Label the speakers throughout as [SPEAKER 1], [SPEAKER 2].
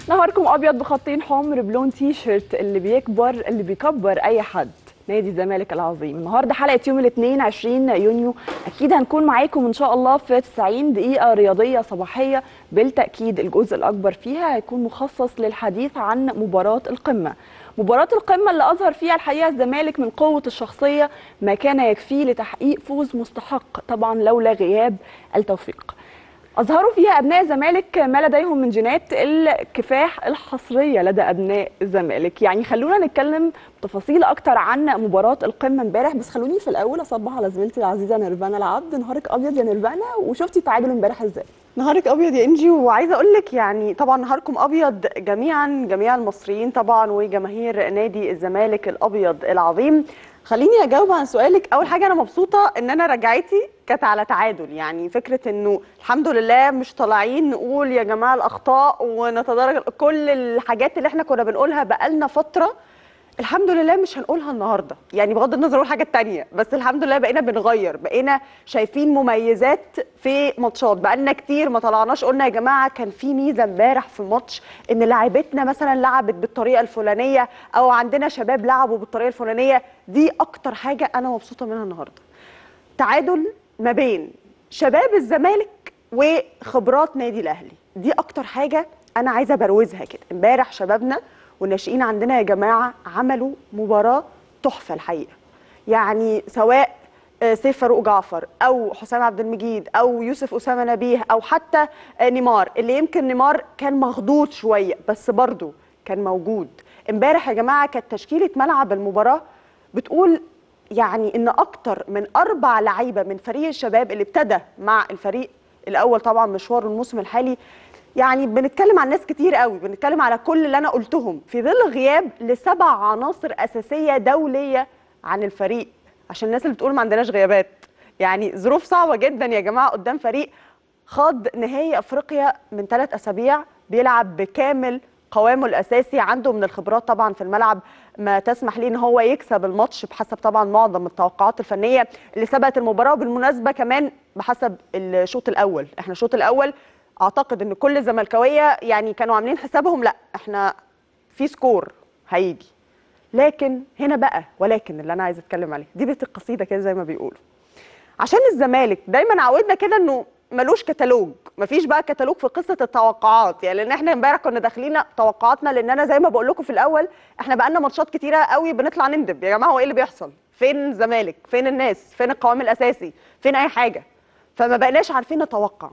[SPEAKER 1] نهاركم ابيض بخطين حمر بلون تي شيرت اللي بيكبر اللي بيكبر اي حد نادي الزمالك العظيم النهارده حلقه يوم الاثنين 20 يونيو اكيد هنكون معاكم ان شاء الله في 90 دقيقه رياضيه صباحيه بالتاكيد الجزء الاكبر فيها هيكون مخصص للحديث عن مباراه القمه مباراة القمة اللي أظهر فيها الحقيقة الزمالك من قوة الشخصية ما كان يكفيه لتحقيق فوز مستحق طبعا لولا غياب التوفيق أظهروا فيها أبناء الزمالك ما لديهم من جينات الكفاح الحصرية لدى أبناء الزمالك يعني خلونا نتكلم تفاصيل أكتر عن مباراة القمة امبارح بس خلوني في الأول أصبح على زميلتي العزيزة نيرفانا العبد نهارك أبيض يا نيرفانا وشفتي التعادل امبارح إزاي؟
[SPEAKER 2] نهارك ابيض يا انجي وعايزه اقول لك يعني طبعا نهاركم ابيض جميعا جميع المصريين طبعا وجماهير نادي الزمالك الابيض العظيم خليني اجاوب عن سؤالك اول حاجه انا مبسوطه ان انا رجعتي كانت على تعادل يعني فكره انه الحمد لله مش طالعين نقول يا جماعه الاخطاء ونتدرج كل الحاجات اللي احنا كنا بنقولها بقالنا فتره الحمد لله مش هنقولها النهارده يعني بغض النظر عن حاجه تانية بس الحمد لله بقينا بنغير بقينا شايفين مميزات في ماتشات بقالنا كتير ما طلعناش قلنا يا جماعه كان في ميزه امبارح في الماتش ان لاعبتنا مثلا لعبت بالطريقه الفلانيه او عندنا شباب لعبوا بالطريقه الفلانيه دي اكتر حاجه انا مبسوطه منها النهارده تعادل ما بين شباب الزمالك وخبرات نادي الاهلي دي اكتر حاجه انا عايزه بروزها كده امبارح شبابنا والناشئين عندنا يا جماعه عملوا مباراه تحفه الحقيقه يعني سواء سيف فاروق جعفر او حسام عبد المجيد او يوسف اسامه نبيه او حتى نيمار اللي يمكن نيمار كان مخضوض شويه بس برضه كان موجود امبارح يا جماعه كانت تشكيله ملعب المباراه بتقول يعني ان اكتر من اربع لعيبه من فريق الشباب اللي ابتدى مع الفريق الاول طبعا مشوار الموسم الحالي يعني بنتكلم عن ناس كتير قوي بنتكلم على كل اللي انا قلتهم في ظل غياب لسبع عناصر اساسيه دوليه عن الفريق عشان الناس اللي بتقول ما عندناش غيابات يعني ظروف صعبه جدا يا جماعه قدام فريق خاض نهائي افريقيا من ثلاث اسابيع بيلعب بكامل قوامه الاساسي عنده من الخبرات طبعا في الملعب ما تسمح ليه ان هو يكسب الماتش بحسب طبعا معظم التوقعات الفنيه اللي سبقت المباراه وبالمناسبه كمان بحسب الشوط الاول احنا الشوط الاول اعتقد ان كل الزملكاويه يعني كانوا عاملين حسابهم لا احنا في سكور هيجي لكن هنا بقى ولكن اللي انا عايزه اتكلم عليه دي بيت القصيده كده زي ما بيقولوا عشان الزمالك دايما عودنا كده انه ملوش كتالوج مفيش بقى كتالوج في قصه التوقعات يعني لان احنا امبارح كنا داخلين توقعاتنا لان انا زي ما بقول لكم في الاول احنا بقى لنا ماتشات كتيره قوي بنطلع نندب يا جماعه هو ايه اللي بيحصل فين الزمالك فين الناس فين القوام الاساسي فين اي حاجه فما بقناش عارفين نتوقع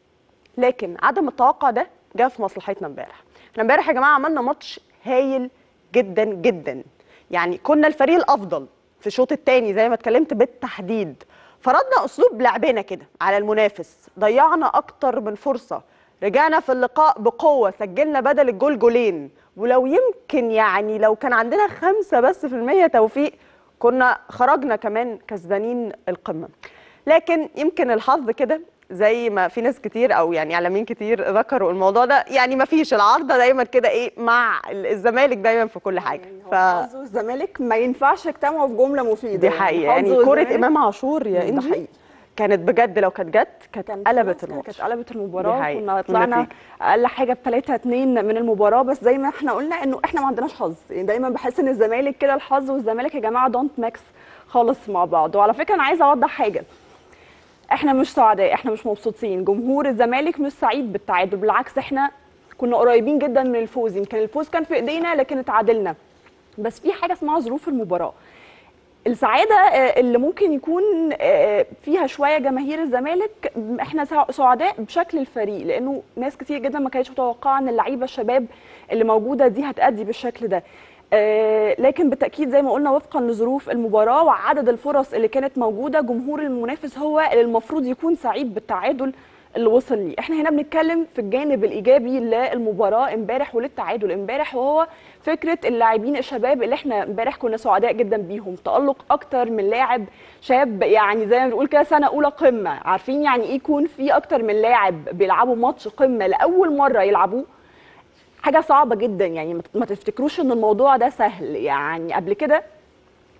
[SPEAKER 2] لكن عدم التوقع ده جه في مصلحتنا امبارح احنا امبارح يا جماعه عملنا ماتش هايل جدا جدا يعني كنا الفريق الافضل في الشوط الثاني زي ما اتكلمت بالتحديد فرضنا اسلوب لعبنا كده على المنافس ضيعنا اكتر من فرصه رجعنا في اللقاء بقوه سجلنا بدل الجول جولين ولو يمكن يعني لو كان عندنا خمسة بس في المية توفيق كنا خرجنا كمان كسبانين القمه لكن يمكن الحظ كده زي ما في ناس كتير او يعني اعلاميين كتير ذكروا الموضوع ده يعني ما فيش العارضه دايما كده ايه مع الزمالك دايما في كل حاجه
[SPEAKER 1] ف الزمالك ما ينفعش يجتمعوا في جمله مفيده
[SPEAKER 2] دي حقيقه يعني كوره امام عاشور يا انجي كانت بجد لو كانت جت كانت قلبت الماتش
[SPEAKER 1] كانت قلبت المباراه كنا طلعنا اقل حاجه ب 3 2 من المباراه بس زي ما احنا قلنا انه احنا ما عندناش حظ يعني دايما بحس ان الزمالك كده الحظ والزمالك يا جماعه دونت ماكس خالص مع بعض وعلى فكره انا عايزه اوضح حاجه احنا مش سعداء احنا مش مبسوطين جمهور الزمالك مش سعيد بالتعادل بالعكس احنا كنا قريبين جدا من الفوز يمكن الفوز كان في ايدينا لكن اتعادلنا بس في حاجه اسمها ظروف المباراه السعاده اللي ممكن يكون فيها شويه جماهير الزمالك احنا سعداء بشكل الفريق لانه ناس كتير جدا ما كانتش متوقعه ان اللعيبه الشباب اللي موجوده دي هتأدي بالشكل ده آه لكن بالتاكيد زي ما قلنا وفقا لظروف المباراه وعدد الفرص اللي كانت موجوده جمهور المنافس هو اللي المفروض يكون سعيد بالتعادل اللي وصل ليه احنا هنا بنتكلم في الجانب الايجابي للمباراه امبارح وللتعادل امبارح وهو فكره اللاعبين الشباب اللي احنا امبارح كنا سعداء جدا بيهم تالق اكتر من لاعب شاب يعني زي ما بنقول كده سنه اولى قمه عارفين يعني ايه يكون في اكتر من لاعب بيلعبوا ماتش قمه لاول مره يلعبوه حاجه صعبه جدا يعني ما تفتكروش ان الموضوع ده سهل يعني قبل كده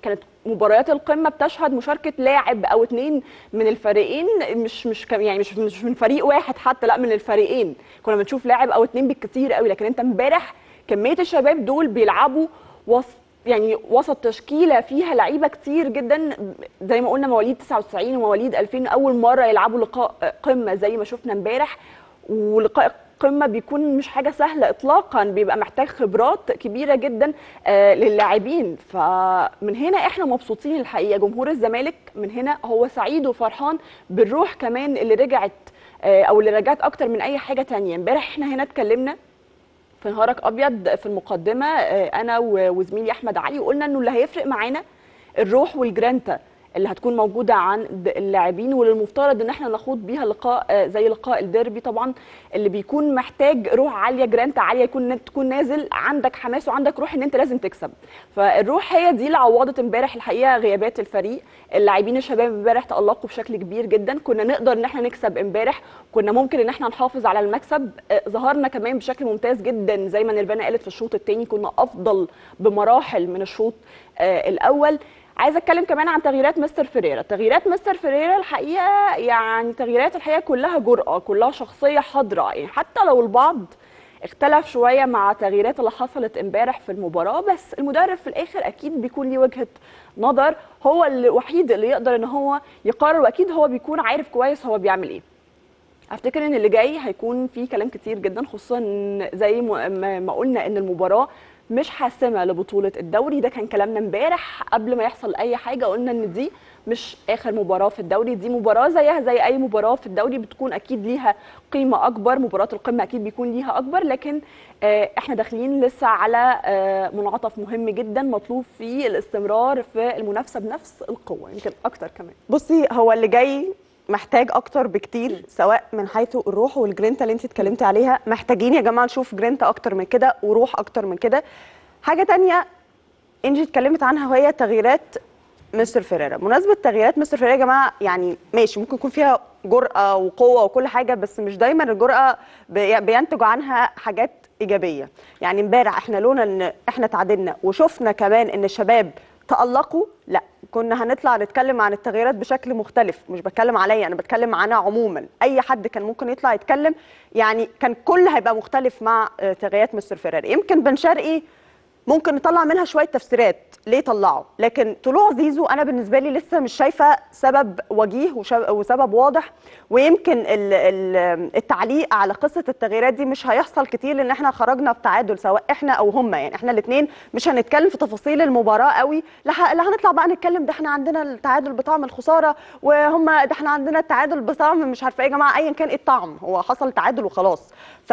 [SPEAKER 1] كانت مباريات القمه بتشهد مشاركه لاعب او اتنين من الفريقين مش مش كم- يعني مش مش من فريق واحد حتى لا من الفريقين كنا بنشوف لاعب او اتنين بالكتير قوي لكن انت امبارح كميه الشباب دول بيلعبوا وسط يعني وسط تشكيله فيها لعيبه كتير جدا زي ما قلنا مواليد 99 ومواليد 2000 اول مره يلعبوا لقاء قمه زي ما شفنا امبارح ولقاء القمه بيكون مش حاجه سهله اطلاقا بيبقى محتاج خبرات كبيره جدا آه، للاعبين فمن هنا احنا مبسوطين الحقيقه جمهور الزمالك من هنا هو سعيد وفرحان بالروح كمان اللي رجعت آه، او اللي رجعت اكتر من اي حاجه تانية امبارح احنا هنا اتكلمنا في نهارك ابيض في المقدمه آه، انا و- وزميلي احمد علي وقلنا انه اللي هيفرق معانا الروح والجرانتا اللي هتكون موجوده عند اللاعبين واللي المفترض ان احنا نخوض بيها لقاء آه، زي لقاء الديربي طبعا اللي بيكون محتاج روح عاليه جرانتا عاليه يكون تكون نازل عندك حماس وعندك روح ان انت لازم تكسب فالروح هي دي اللي عوضت امبارح الحقيقه غيابات الفريق اللاعبين الشباب امبارح تالقوا بشكل كبير جدا كنا نقدر ان احنا نكسب امبارح كنا ممكن ان احنا نحافظ على المكسب آه، ظهرنا كمان بشكل ممتاز جدا زي ما نيرفانا قالت في الشوط الثاني كنا افضل بمراحل من الشوط آه، الاول عايزه اتكلم كمان عن تغييرات مستر فيريرا تغييرات مستر فيريرا الحقيقه يعني تغييرات الحقيقه كلها جرأه كلها شخصيه حاضره يعني حتى لو البعض اختلف شويه مع التغييرات اللي حصلت امبارح في المباراه بس المدرب في الاخر اكيد بيكون ليه وجهه نظر هو الوحيد اللي يقدر ان هو يقرر واكيد هو بيكون عارف كويس هو بيعمل ايه افتكر ان اللي جاي هيكون فيه كلام كتير جدا خصوصا إن زي ما ما- ما قلنا ان المباراه مش حاسمه لبطوله الدوري ده كان كلامنا امبارح قبل ما يحصل اي حاجه قلنا ان دي مش اخر مباراه في الدوري دي مباراه زيها زي اي مباراه في الدوري بتكون اكيد ليها قيمه اكبر مباراه القمه اكيد بيكون ليها اكبر لكن آه، احنا داخلين لسه على آه، منعطف مهم جدا مطلوب فيه الاستمرار في المنافسه بنفس القوه يمكن اكتر كمان
[SPEAKER 2] بصي هو اللي جاي محتاج اكتر بكتير سواء من حيث الروح والجرينتا اللي انت اتكلمتي عليها محتاجين يا جماعه نشوف جرينتا اكتر من كده وروح اكتر من كده حاجه تانية انجي اتكلمت عنها وهي تغييرات مستر فيريرا مناسبه تغييرات مستر فيريرا يا جماعه يعني ماشي ممكن يكون فيها جرأه وقوه وكل حاجه بس مش دايما الجرأه بي- بينتج عنها حاجات ايجابيه يعني امبارح احنا لولا ان احنا تعادلنا وشفنا كمان ان الشباب تألقوا لا كنا هنطلع نتكلم عن التغييرات بشكل مختلف مش بتكلم عليا انا بتكلم عنها عموما اي حد كان ممكن يطلع يتكلم يعني كان كل هيبقى مختلف مع آه، تغييرات مستر فيريرا يمكن بن شرقي ممكن نطلع منها شويه تفسيرات ليه طلعوا لكن طلوع زيزو انا بالنسبه لي لسه مش شايفه سبب وجيه وشب- وسبب واضح ويمكن ال- ال- التعليق على قصه التغييرات دي مش هيحصل كتير لان احنا خرجنا بتعادل سواء احنا او هم يعني احنا الاثنين مش هنتكلم في تفاصيل المباراه قوي لا ه- لا هنطلع بقى نتكلم ده احنا عندنا التعادل بطعم الخساره وهم ده احنا عندنا التعادل بطعم مش عارفه ايه يا جماعه ايا كان ايه الطعم هو حصل تعادل وخلاص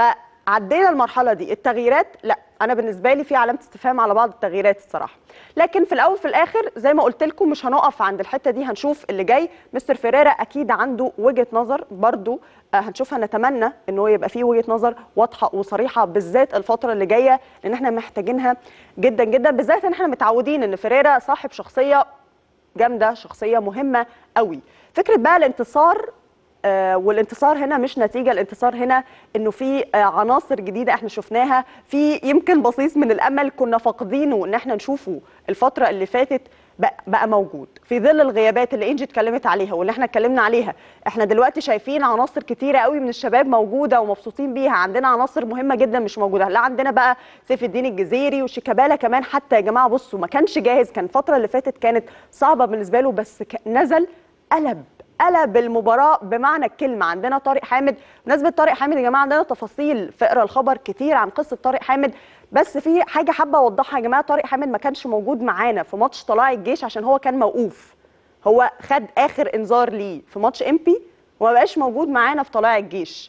[SPEAKER 2] فعدينا المرحله دي التغييرات لا انا بالنسبه لي في علامه استفهام على بعض التغييرات الصراحه لكن في الاول في الاخر زي ما قلت لكم مش هنقف عند الحته دي هنشوف اللي جاي مستر فيريرا اكيد عنده وجهه نظر برضو آه، هنشوفها نتمنى ان هو يبقى فيه وجهه نظر واضحه وصريحه بالذات الفتره اللي جايه لان احنا محتاجينها جدا جدا بالذات ان احنا متعودين ان فيريرا صاحب شخصيه جامده شخصيه مهمه قوي فكره بقى الانتصار آه، والانتصار هنا مش نتيجه الانتصار هنا انه في آه، عناصر جديده احنا شفناها في يمكن بصيص من الامل كنا فاقدينه ان احنا نشوفه الفتره اللي فاتت بقى, بقى موجود في ظل الغيابات اللي انجي اتكلمت عليها واللي احنا اتكلمنا عليها احنا دلوقتي شايفين عناصر كتيره قوي من الشباب موجوده ومبسوطين بيها عندنا عناصر مهمه جدا مش موجوده لا عندنا بقى سيف الدين الجزيري وشيكابالا كمان حتى يا جماعه بصوا ما كانش جاهز كان الفتره اللي فاتت كانت صعبه بالنسبه له بس ك- نزل قلب قلب المباراه بمعنى الكلمه عندنا طارق حامد بمناسبه طارق حامد يا جماعه عندنا تفاصيل في اقرا الخبر كتير عن قصه طارق حامد بس في حاجه حابه اوضحها يا جماعه طارق حامد ما كانش موجود معانا في ماتش طلائع الجيش عشان هو كان موقوف هو خد اخر انذار ليه في ماتش امبي وما بقاش موجود معانا في طلائع الجيش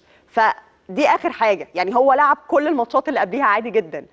[SPEAKER 2] فدي اخر حاجه يعني هو لعب كل الماتشات اللي قبليها عادي جدا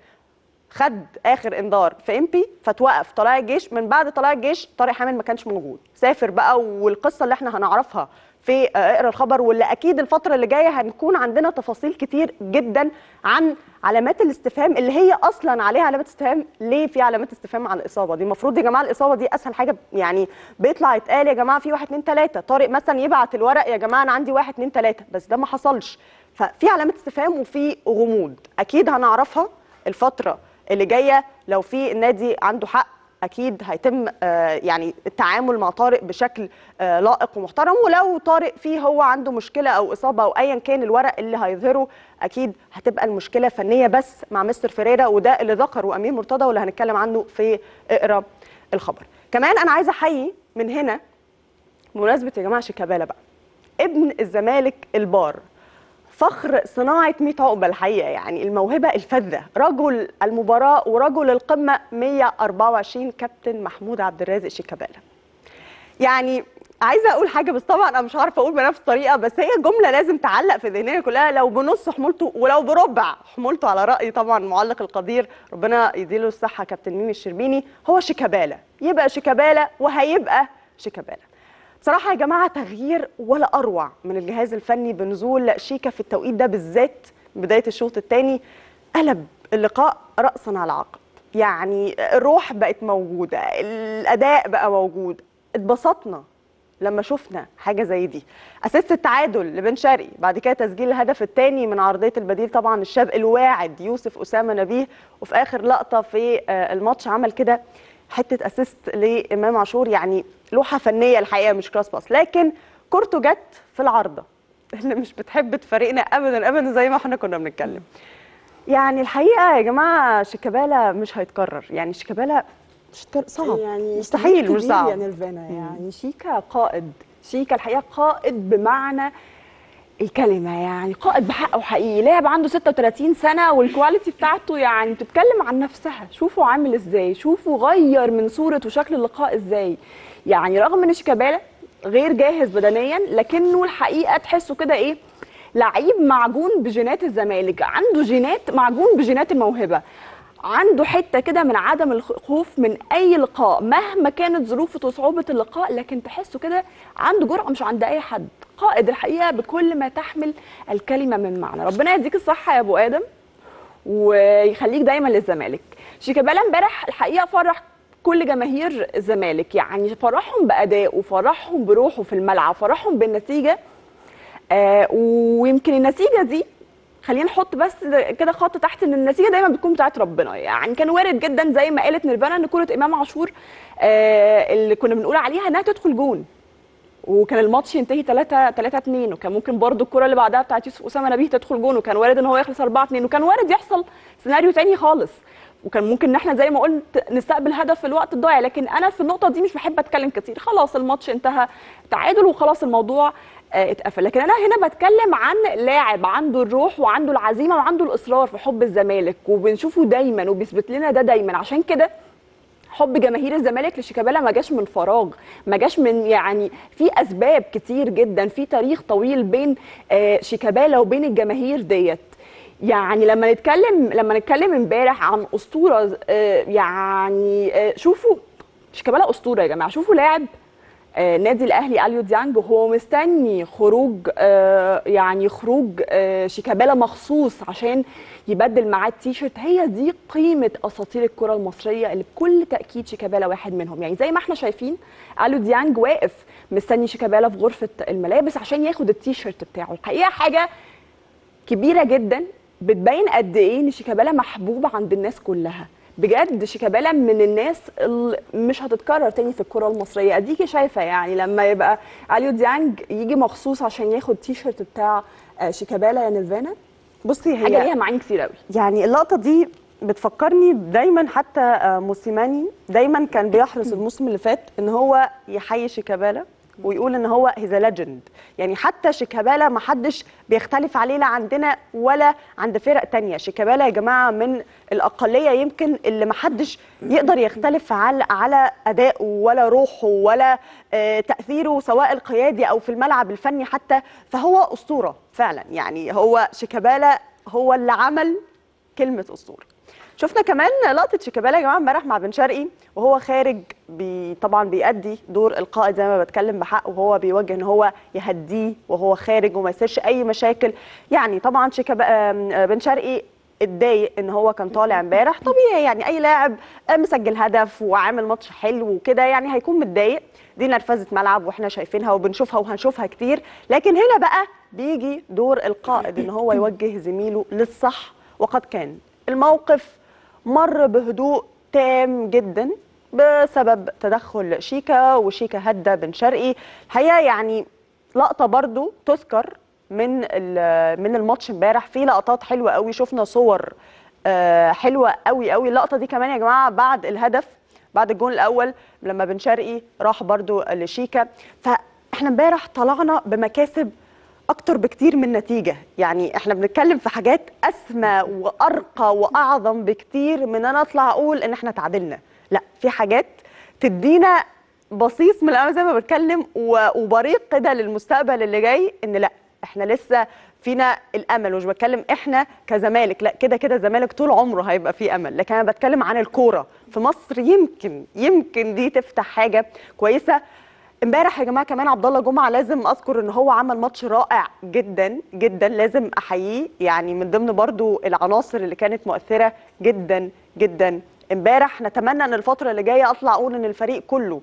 [SPEAKER 2] خد اخر انذار في امبي فتوقف طلائع الجيش من بعد طلائع الجيش طارق حامد ما كانش موجود سافر بقى والقصه اللي احنا هنعرفها في آه، اقرا الخبر واللي اكيد الفتره اللي جايه هنكون عندنا تفاصيل كتير جدا عن علامات الاستفهام اللي هي اصلا عليها علامات استفهام ليه في علامات استفهام على الاصابه دي المفروض يا جماعه الاصابه دي اسهل حاجه يعني بيطلع يتقال يا جماعه في واحد اتنين تلاته طارق مثلا يبعت الورق يا جماعه انا عندي واحد اتنين تلاته بس ده ما حصلش ففي علامات استفهام وفي غموض اكيد هنعرفها الفتره اللي جايه لو في النادي عنده حق اكيد هيتم آه، يعني التعامل مع طارق بشكل آه، لائق ومحترم ولو طارق فيه هو عنده مشكله او اصابه او ايا كان الورق اللي هيظهره اكيد هتبقى المشكله فنيه بس مع مستر فيريرا وده اللي ذكره امير مرتضى واللي هنتكلم عنه في اقرا الخبر كمان انا عايزه احيي من هنا بمناسبه يا جماعه شيكابالا بقى ابن الزمالك البار فخر صناعة 100 عقبة الحقيقة يعني الموهبة الفذة رجل المباراة ورجل القمة 124 كابتن محمود عبد الرازق شيكابالا يعني عايزه اقول حاجه بس طبعا انا مش عارفه اقول بنفس الطريقه بس هي جمله لازم تعلق في ذهننا كلها لو بنص حمولته ولو بربع حمولته على راي طبعا معلق القدير ربنا يديله الصحه كابتن ميمي الشربيني هو شيكابالا يبقى شيكابالا وهيبقى شيكابالا بصراحه يا جماعه تغيير ولا اروع من الجهاز الفني بنزول شيكا في التوقيت ده بالذات بدايه الشوط الثاني قلب اللقاء راسا على عقب يعني الروح بقت موجوده الاداء بقى موجود اتبسطنا لما شفنا حاجه زي دي اساس التعادل لبن شرقي بعد كده تسجيل الهدف الثاني من عرضيه البديل طبعا الشاب الواعد يوسف اسامه نبيه وفي اخر لقطه في آه، الماتش عمل كده حته اسيست لامام عاشور يعني لوحه فنيه الحقيقه مش كراس باس لكن كورته جت في العارضه اللي مش بتحب تفارقنا ابدا ابدا زي ما احنا كنا بنتكلم يعني الحقيقه يا جماعه شيكابالا مش هيتكرر يعني شيكابالا مش هيتكرر- صعب
[SPEAKER 1] يعني
[SPEAKER 2] مستحيل
[SPEAKER 1] كبير
[SPEAKER 2] مش صعب
[SPEAKER 1] يا نيرفانا يعني شيكا قائد شيكا الحقيقه قائد بمعنى الكلمه يعني قائد بحقه حقيقي لاعب عنده 36 سنه والكواليتي بتاعته يعني بتتكلم عن نفسها شوفوا عامل ازاي شوفوا غير من صوره وشكل اللقاء ازاي يعني رغم ان شيكابالا غير جاهز بدنيا لكنه الحقيقه تحسه كده ايه لعيب معجون بجينات الزمالك عنده جينات معجون بجينات الموهبه عنده حته كده من عدم الخوف من اي لقاء مهما كانت ظروفه وصعوبه اللقاء لكن تحسه كده عنده جرأه مش عند اي حد قائد الحقيقه بكل ما تحمل الكلمه من معنى ربنا يديك الصحه يا ابو ادم ويخليك دايما للزمالك شيكابالا امبارح الحقيقه فرح كل جماهير الزمالك يعني فرحهم بادائه فرحهم بروحه في الملعب فرحهم بالنتيجه آه ويمكن النتيجه دي خلينا نحط بس كده خط تحت ان النتيجه دايما بتكون بتاعت ربنا يعني كان وارد جدا زي ما قالت نيرفانا ان كره امام عاشور آه اللي كنا بنقول عليها انها تدخل جون وكان الماتش ينتهي 3 3 2 وكان ممكن برضو الكره اللي بعدها بتاعت يوسف اسامه نبيه تدخل جون وكان وارد ان هو يخلص 4 2 وكان وارد يحصل سيناريو تاني خالص وكان ممكن ان احنا زي ما قلت نستقبل هدف في الوقت الضايع لكن انا في النقطه دي مش بحب اتكلم كتير خلاص الماتش انتهى تعادل وخلاص الموضوع آه، اتقفل لكن انا هنا بتكلم عن لاعب عنده الروح وعنده العزيمه وعنده الاصرار في حب الزمالك وبنشوفه دايما وبيثبت لنا ده دايما عشان كده حب جماهير الزمالك لشيكابالا ما جاش من فراغ ما جاش من يعني في اسباب كتير جدا في تاريخ طويل بين آه، شيكابالا وبين الجماهير ديت يعني لما نتكلم لما نتكلم امبارح عن اسطوره آه، يعني آه، شوفوا شيكابالا اسطوره يا جماعه شوفوا لاعب آه، نادي الاهلي اليو ديانج وهو مستني خروج آه، يعني خروج آه، شيكابالا مخصوص عشان يبدل معاه التيشيرت هي دي قيمه اساطير الكره المصريه اللي بكل تاكيد شيكابالا واحد منهم يعني زي ما احنا شايفين اليو ديانج واقف مستني شيكابالا في غرفه الملابس عشان ياخد التيشيرت بتاعه الحقيقه حاجه كبيره جدا بتبين قد ايه ان شيكابالا محبوب عند الناس كلها بجد شيكابالا من الناس اللي مش هتتكرر تاني في الكره المصريه اديكي شايفه يعني لما يبقى اليو ديانج يجي مخصوص عشان ياخد تيشيرت بتاع آه، شيكابالا يا نيرفانا
[SPEAKER 2] بصي
[SPEAKER 1] حاجه
[SPEAKER 2] هي
[SPEAKER 1] ليها معاني كتير قوي
[SPEAKER 2] يعني اللقطه دي بتفكرني دايما حتى آه، موسيماني دايما كان بيحرص الموسم اللي فات ان هو يحيي شيكابالا ويقول ان هو هيز ليجند يعني حتى شيكابالا ما حدش بيختلف عليه لا عندنا ولا عند فرق تانية شيكابالا يا جماعه من الاقليه يمكن اللي ما حدش يقدر يختلف على على ادائه ولا روحه ولا آه، تاثيره سواء القيادي او في الملعب الفني حتى فهو اسطوره فعلا يعني هو شيكابالا هو اللي عمل كلمه اسطوره شفنا كمان لقطه شيكابالا يا جماعه امبارح مع بن شرقي وهو خارج بي طبعا بيأدي دور القائد زي ما بتكلم بحق وهو بيوجه ان هو يهديه وهو خارج وما يصيرش اي مشاكل يعني طبعا شيكابالا آم، بن شرقي اتضايق ان هو كان طالع امبارح طبيعي يعني اي لاعب آه، مسجل هدف وعامل ماتش حلو وكده يعني هيكون متضايق دي نرفزه ملعب واحنا شايفينها وبنشوفها وهنشوفها كتير لكن هنا بقى بيجي دور القائد ان هو يوجه زميله للصح وقد كان الموقف مر بهدوء تام جدا بسبب تدخل شيكا وشيكا هدى بن شرقي الحقيقه يعني لقطه برضو تذكر من من الماتش امبارح في لقطات حلوه قوي شفنا صور حلوه قوي قوي اللقطه دي كمان يا جماعه بعد الهدف بعد الجون الاول لما بن شرقي راح برضو لشيكا فاحنا امبارح طلعنا بمكاسب اكتر بكتير من نتيجه يعني احنا بنتكلم في حاجات اسمى وارقى واعظم بكتير من انا اطلع اقول ان احنا تعادلنا لا في حاجات تدينا بصيص من الامل زي ما بتكلم وبريق كده للمستقبل اللي جاي ان لا احنا لسه فينا الامل ومش بتكلم احنا كزمالك لا كده كده الزمالك طول عمره هيبقى فيه امل لكن انا بتكلم عن الكوره في مصر يمكن يمكن دي تفتح حاجه كويسه امبارح يا جماعه كمان عبد الله جمعه لازم اذكر ان هو عمل ماتش رائع جدا جدا لازم احييه يعني من ضمن برضو العناصر اللي كانت مؤثره جدا جدا امبارح نتمنى ان الفتره اللي جايه اطلع اقول ان الفريق كله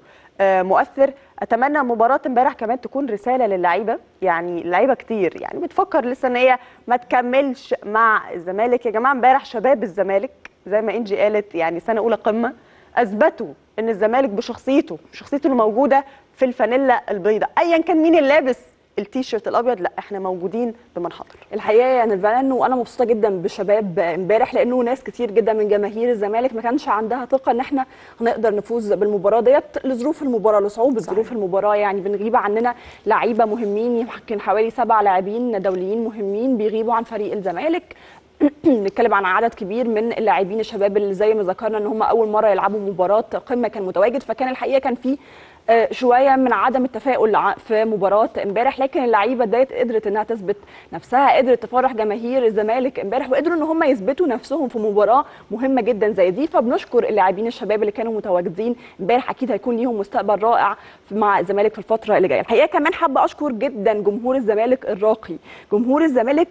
[SPEAKER 2] مؤثر اتمنى مباراه امبارح كمان تكون رساله للعيبه يعني اللعيبه كتير يعني بتفكر لسه ان هي ما تكملش مع الزمالك يا جماعه امبارح شباب الزمالك زي ما انجي قالت يعني سنه اولى قمه اثبتوا ان الزمالك بشخصيته بشخصيته اللي موجوده في الفانيلا البيضاء ايا كان مين اللي لابس التيشيرت الابيض لا احنا موجودين بمن حضر
[SPEAKER 1] الحقيقه يعني فعلا وانا مبسوطه جدا بشباب امبارح لانه ناس كتير جدا من جماهير الزمالك ما كانش عندها ثقه ان احنا هنقدر نفوز بالمباراه ديت لظروف المباراه لصعوبه ظروف المباراه يعني بنغيب عننا لعيبه مهمين يمكن حوالي سبع لاعبين دوليين مهمين بيغيبوا عن فريق الزمالك نتكلم عن عدد كبير من اللاعبين الشباب اللي زي ما ذكرنا ان هم اول مره يلعبوا مباراه قمه كان متواجد فكان الحقيقه كان في شويه من عدم التفاؤل في مباراه امبارح لكن اللعيبه ديت قدرت انها تثبت نفسها قدرت تفرح جماهير الزمالك امبارح وقدروا ان هم يثبتوا نفسهم في مباراه مهمه جدا زي دي فبنشكر اللاعبين الشباب اللي كانوا متواجدين امبارح اكيد هيكون ليهم مستقبل رائع مع الزمالك في الفتره اللي جايه الحقيقه كمان حابه اشكر جدا جمهور الزمالك الراقي جمهور الزمالك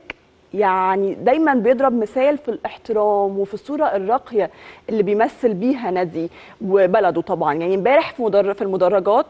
[SPEAKER 1] يعني دايما بيضرب مثال في الاحترام وفي الصوره الراقيه اللي بيمثل بيها نادي وبلده طبعا يعني امبارح في مدر في المدرجات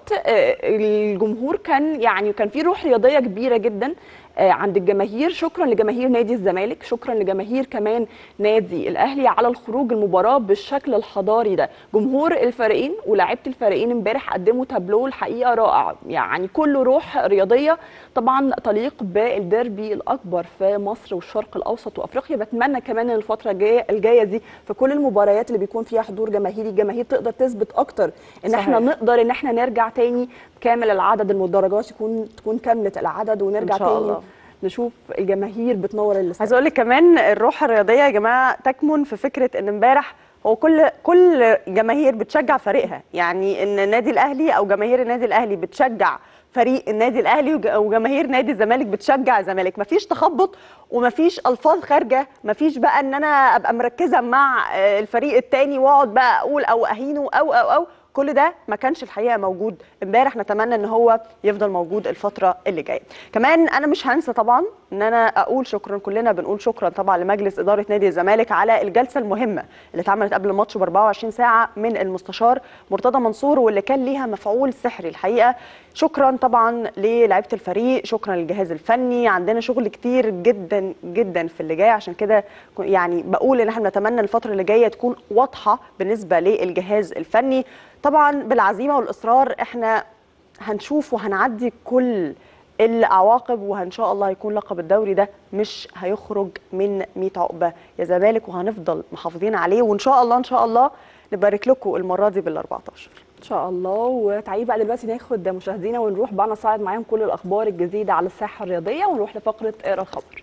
[SPEAKER 1] الجمهور كان يعني كان في روح رياضيه كبيره جدا عند الجماهير شكرا لجماهير نادي الزمالك شكرا لجماهير كمان نادي الاهلي على الخروج المباراه بالشكل الحضاري ده جمهور الفريقين ولاعيبه الفريقين امبارح قدموا تابلو الحقيقه رائع يعني كله روح رياضيه طبعا تليق بالديربي الاكبر في مصر والشرق الاوسط وافريقيا بتمنى كمان ان الفتره الجايه الجايه دي في كل المباريات اللي بيكون فيها حضور جماهيري الجماهير تقدر تثبت اكتر ان صحيح. احنا نقدر ان احنا نرجع تاني كامل العدد المدرجات يكون تكون كامله العدد ونرجع
[SPEAKER 2] إن شاء
[SPEAKER 1] تاني
[SPEAKER 2] الله.
[SPEAKER 1] نشوف الجماهير بتنور الاستاد
[SPEAKER 2] عايزه اقول لك كمان الروح الرياضيه يا جماعه تكمن في فكره ان امبارح هو كل كل جماهير بتشجع فريقها يعني ان النادي الاهلي او جماهير النادي الاهلي بتشجع فريق النادي الاهلي وج- وجماهير نادي الزمالك بتشجع الزمالك مفيش تخبط ومفيش الفاظ خارجه مفيش بقى ان انا ابقى مركزه مع آه، الفريق التاني واقعد بقى اقول او اهينه او او او كل ده ما كانش الحقيقه موجود امبارح نتمنى ان هو يفضل موجود الفتره اللي جايه كمان انا مش هنسى طبعا ان انا اقول شكرا كلنا بنقول شكرا طبعا لمجلس اداره نادي الزمالك على الجلسه المهمه اللي اتعملت قبل الماتش ب 24 ساعه من المستشار مرتضى منصور واللي كان ليها مفعول سحري الحقيقه شكرا طبعا للاعيبه الفريق شكرا للجهاز الفني عندنا شغل كتير جدا جدا في اللي جاي عشان كده يعني بقول ان احنا نتمنى الفتره اللي جايه تكون واضحه بالنسبه للجهاز الفني طبعا بالعزيمه والاصرار احنا هنشوف وهنعدي كل العواقب وان شاء الله هيكون لقب الدوري ده مش هيخرج من 100 عقبه يا زمالك وهنفضل محافظين عليه وان شاء الله ان شاء الله نبارك لكم المره دي بال 14
[SPEAKER 1] ان شاء الله وتعالي بقى دلوقتي ناخد مشاهدينا ونروح بقى نصعد معاهم كل الاخبار الجديده على الساحه الرياضيه ونروح لفقره اقرا الخبر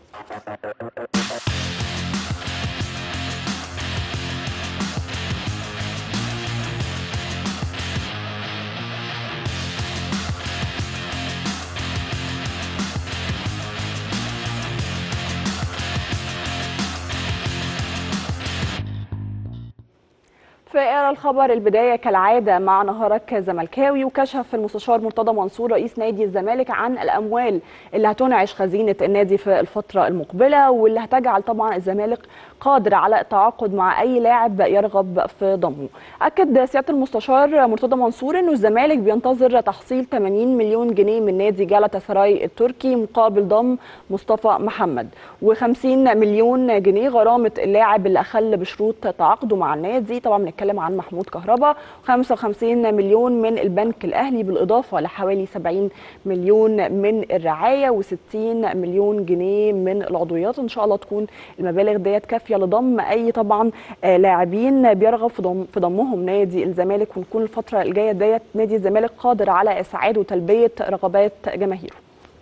[SPEAKER 1] في اقرا الخبر البدايه كالعاده مع نهارك زملكاوي وكشف المستشار مرتضى منصور رئيس نادي الزمالك عن الاموال اللي هتنعش خزينه النادي في الفتره المقبله واللي هتجعل طبعا الزمالك قادر على التعاقد مع اي لاعب يرغب في ضمه. اكد سياده المستشار مرتضى منصور انه الزمالك بينتظر تحصيل 80 مليون جنيه من نادي جالاتا سراي التركي مقابل ضم مصطفى محمد و50 مليون جنيه غرامه اللاعب اللي اخل بشروط تعاقده مع النادي طبعا بنتكلم بنتكلم عن محمود كهربا 55 مليون من البنك الاهلي بالاضافه لحوالي 70 مليون من الرعايه و60 مليون جنيه من العضويات ان شاء الله تكون المبالغ ديت كافيه لضم اي طبعا آه، لاعبين بيرغب في ضم في ضمهم نادي الزمالك ونكون الفتره الجايه ديت نادي الزمالك قادر على اسعاد وتلبيه رغبات جماهيره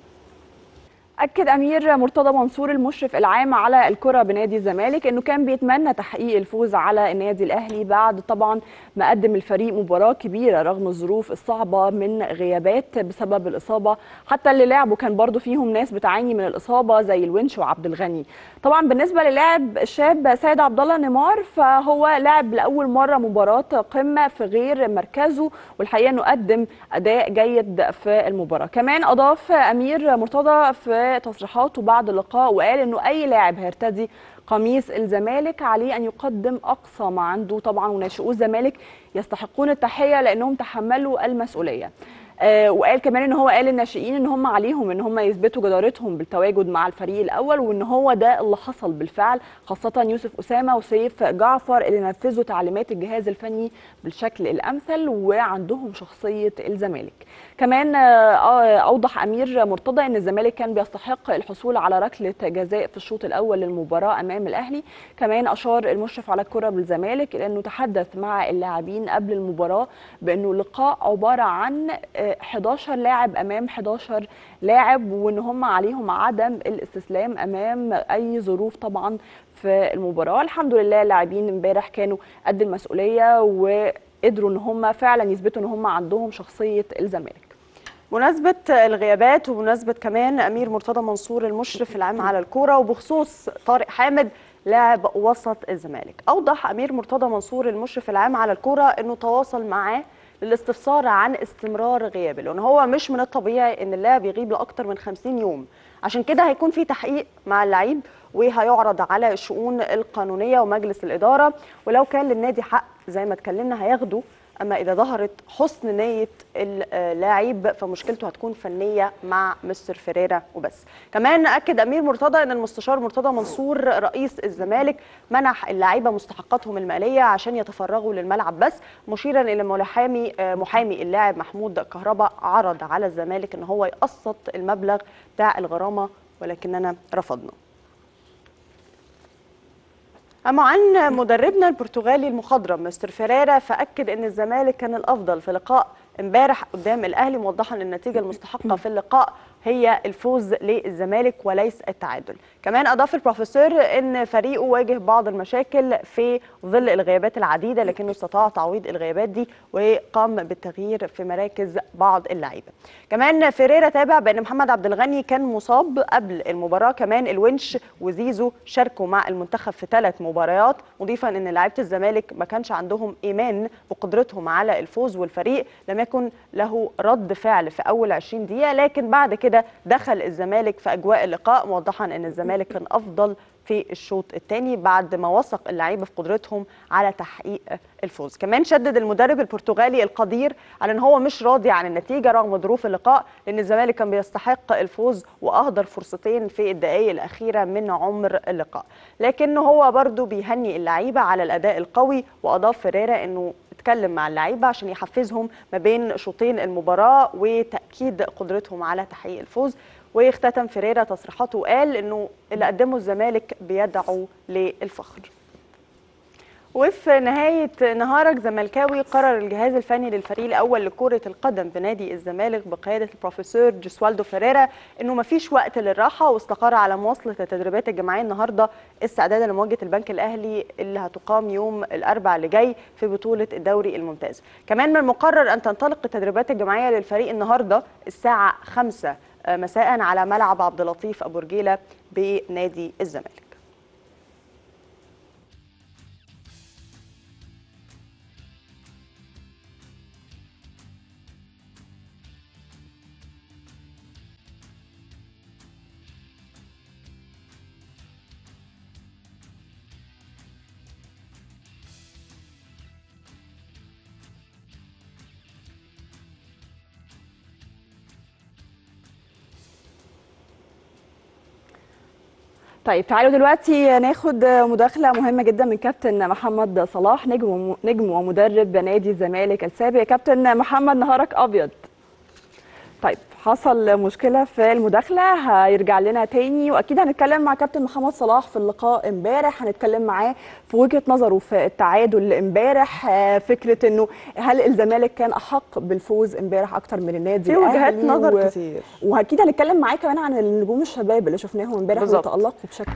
[SPEAKER 1] أكد أمير مرتضى منصور المشرف العام على الكرة بنادي الزمالك أنه كان بيتمنى تحقيق الفوز على النادي الأهلي بعد طبعا ما قدم الفريق مباراة كبيرة رغم الظروف الصعبة من غيابات بسبب الإصابة حتى اللي لعبوا كان برضو فيهم ناس بتعاني من الإصابة زي الونش وعبد الغني طبعا بالنسبة للاعب الشاب سيد عبد الله نيمار فهو لعب لأول مرة مباراة قمة في غير مركزه والحقيقة أنه قدم أداء جيد في المباراة كمان أضاف أمير مرتضى في تصريحاته بعد اللقاء وقال انه اي لاعب هيرتدي قميص الزمالك عليه ان يقدم اقصى ما عنده طبعا وناشئو الزمالك يستحقون التحيه لانهم تحملوا المسؤوليه آه وقال كمان ان هو قال للناشئين ان هم عليهم ان هم يثبتوا جدارتهم بالتواجد مع الفريق الاول وان هو ده اللي حصل بالفعل خاصه يوسف اسامه وسيف جعفر اللي نفذوا تعليمات الجهاز الفني بالشكل الامثل وعندهم شخصيه الزمالك كمان آه اوضح امير مرتضى ان الزمالك كان بيستحق الحصول على ركله جزاء في الشوط الاول للمباراه امام الاهلي كمان اشار المشرف على الكره بالزمالك الى انه تحدث مع اللاعبين قبل المباراه بانه اللقاء عباره عن 11 لاعب امام 11 لاعب وان هم عليهم عدم الاستسلام امام اي ظروف طبعا في المباراه الحمد لله اللاعبين امبارح كانوا قد المسؤوليه وقدروا ان هم فعلا يثبتوا ان هم عندهم شخصيه الزمالك
[SPEAKER 2] بمناسبة الغيابات وبمناسبة كمان أمير مرتضى منصور المشرف العام على الكورة وبخصوص طارق حامد لاعب وسط الزمالك أوضح أمير مرتضى منصور المشرف العام على الكورة أنه تواصل معاه للاستفسار عن استمرار غيابه لأن هو مش من الطبيعي أن اللاعب يغيب لأكثر من 50 يوم عشان كده هيكون في تحقيق مع اللعيب وهيعرض على الشؤون القانونية ومجلس الإدارة ولو كان للنادي حق زي ما اتكلمنا هياخده اما اذا ظهرت حسن نيه اللاعب فمشكلته هتكون فنيه مع مستر فيريرا وبس كمان اكد امير مرتضى ان المستشار مرتضى منصور رئيس الزمالك منح اللعيبه مستحقاتهم الماليه عشان يتفرغوا للملعب بس مشيرا الى محامي محامي اللاعب محمود كهربا عرض على الزمالك ان هو يقسط المبلغ بتاع الغرامه ولكننا رفضنا أما عن مدربنا البرتغالي المخضرم مستر فيريرا فأكد أن الزمالك كان الأفضل في لقاء امبارح قدام الأهلي موضحا أن النتيجة المستحقة في اللقاء هي الفوز للزمالك وليس التعادل كمان أضاف البروفيسور أن فريقه واجه بعض المشاكل في ظل الغيابات العديدة لكنه استطاع تعويض الغيابات دي وقام بالتغيير في مراكز بعض اللعيبة كمان فيريرا تابع بأن محمد عبد الغني كان مصاب قبل المباراة كمان الونش وزيزو شاركوا مع المنتخب في ثلاث مباريات مضيفا أن لعيبة الزمالك ما كانش عندهم إيمان بقدرتهم على الفوز والفريق لم يكن له رد فعل في أول 20 دقيقة لكن بعد كده كده دخل الزمالك في اجواء اللقاء موضحا ان الزمالك كان افضل في الشوط الثاني بعد ما وثق اللعيبه في قدرتهم على تحقيق الفوز كمان شدد المدرب البرتغالي القدير على ان هو مش راضي عن النتيجه رغم ظروف اللقاء لان الزمالك كان بيستحق الفوز واهدر فرصتين في الدقائق الاخيره من عمر اللقاء لكن هو برضو بيهني اللعيبه على الاداء القوي واضاف فيريرا انه اتكلم مع اللعيبه عشان يحفزهم ما بين شوطين المباراه وتاكيد قدرتهم على تحقيق الفوز واختتم فيريرا تصريحاته وقال انه اللي قدمه الزمالك بيدعو للفخر وفي نهاية نهارك زملكاوي قرر الجهاز الفني للفريق الأول لكرة القدم بنادي الزمالك بقيادة البروفيسور جوسوالدو فيريرا إنه مفيش وقت للراحة واستقر على مواصلة التدريبات الجماعية النهاردة استعدادا لمواجهة البنك الأهلي اللي هتقام يوم الأربع اللي جاي في بطولة الدوري الممتاز. كمان من المقرر أن تنطلق التدريبات الجماعية للفريق النهاردة الساعة 5 مساء على ملعب عبد اللطيف أبو رجيلة بنادي الزمالك.
[SPEAKER 1] طيب تعالوا دلوقتي ناخد مداخلة مهمة جدا من كابتن محمد صلاح نجم نجم ومدرب نادي الزمالك السابق يا كابتن محمد نهارك أبيض طيب حصل مشكلة في المداخلة هيرجع لنا تاني وأكيد هنتكلم مع كابتن محمد صلاح في اللقاء امبارح هنتكلم معاه في وجهة نظره في التعادل امبارح آه، فكرة إنه هل الزمالك كان أحق بالفوز امبارح أكتر من النادي
[SPEAKER 2] في وجهات
[SPEAKER 1] الأهلي
[SPEAKER 2] نظر
[SPEAKER 1] و-
[SPEAKER 2] كتير
[SPEAKER 1] واكيد هنتكلم معاه كمان عن النجوم الشباب اللي شفناهم امبارح
[SPEAKER 2] بالظبط.
[SPEAKER 1] وتألقوا بشكل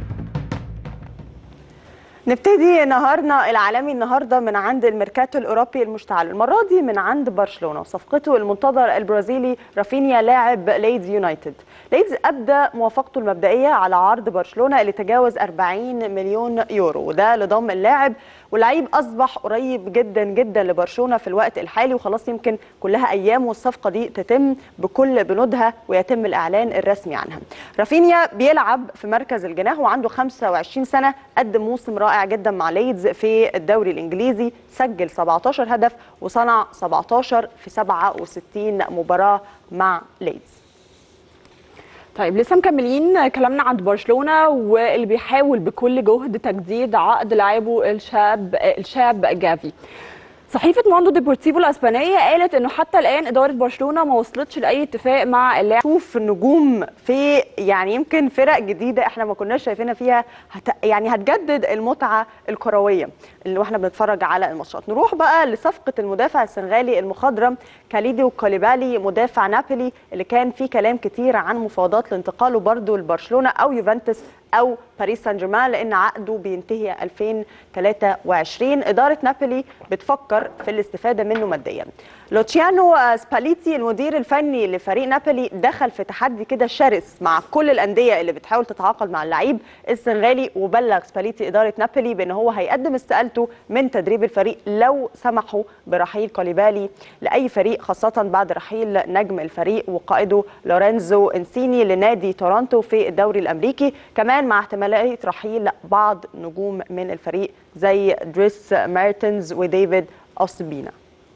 [SPEAKER 2] نبتدي نهارنا العالمي النهارده من عند الميركاتو الاوروبي المشتعل المره دي من عند برشلونه وصفقته المنتظر البرازيلي رافينيا لاعب ليدز يونايتد ليدز ابدى موافقته المبدئيه على عرض برشلونه اللي تجاوز 40 مليون يورو وده لضم اللاعب واللعيب اصبح قريب جدا جدا لبرشلونه في الوقت الحالي وخلاص يمكن كلها ايام والصفقه دي تتم بكل بنودها ويتم الاعلان الرسمي عنها رافينيا بيلعب في مركز الجناح وعنده 25 سنه قدم موسم رائع جدا مع ليدز في الدوري الانجليزي سجل 17 هدف وصنع 17 في 67 مباراه مع ليدز
[SPEAKER 1] طيب لسه مكملين كلامنا عن برشلونه واللي بيحاول بكل جهد تجديد عقد لاعبه الشاب الشاب جافي صحيفه موندو ديبورتيفو الاسبانيه قالت انه حتى الان اداره برشلونه ما وصلتش لاي اتفاق مع اللاعب
[SPEAKER 2] شوف النجوم في يعني يمكن فرق جديده احنا ما كناش شايفينها فيها هت يعني هتجدد المتعه الكرويه اللي واحنا بنتفرج على الماتشات نروح بقى لصفقه المدافع السنغالي المخضرم كاليديو كوليبالي مدافع نابولي اللي كان في كلام كتير عن مفاوضات لانتقاله برضه لبرشلونه او يوفنتوس او باريس سان جيرمان لان عقده بينتهي 2023 اداره نابولي بتفكر في الاستفاده منه ماديا لوتشيانو سباليتي المدير الفني لفريق نابولي دخل في تحدي كده شرس مع كل الانديه اللي بتحاول تتعاقد مع اللعيب السنغالي وبلغ سباليتي اداره نابولي بان هو هيقدم استقالته من تدريب الفريق لو سمحوا برحيل كوليبالي لاي فريق خاصه بعد رحيل نجم الفريق وقائده لورينزو انسيني لنادي تورونتو في الدوري الامريكي كمان مع احتماليه رحيل بعض نجوم من الفريق زي دريس مارتنز وديفيد اوسبينا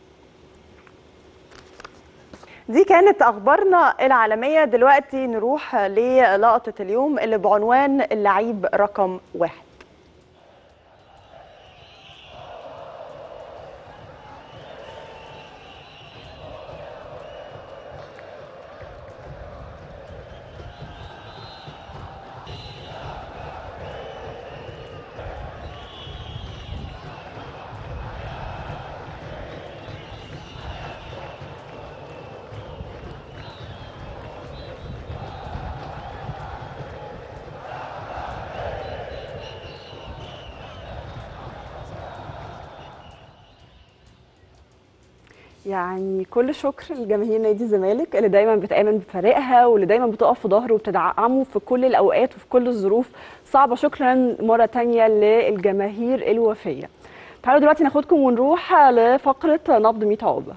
[SPEAKER 2] دي كانت اخبارنا العالميه دلوقتي نروح للقطه اليوم اللي بعنوان اللعيب رقم واحد
[SPEAKER 1] يعني كل شكر لجماهير نادي الزمالك اللي دايما بتآمن بفريقها واللي دايما بتقف في ظهره وبتدعمه في كل الأوقات وفي كل الظروف صعبة شكرا مرة تانية للجماهير الوفية تعالوا دلوقتي ناخدكم ونروح لفقرة نبض 100 عقبة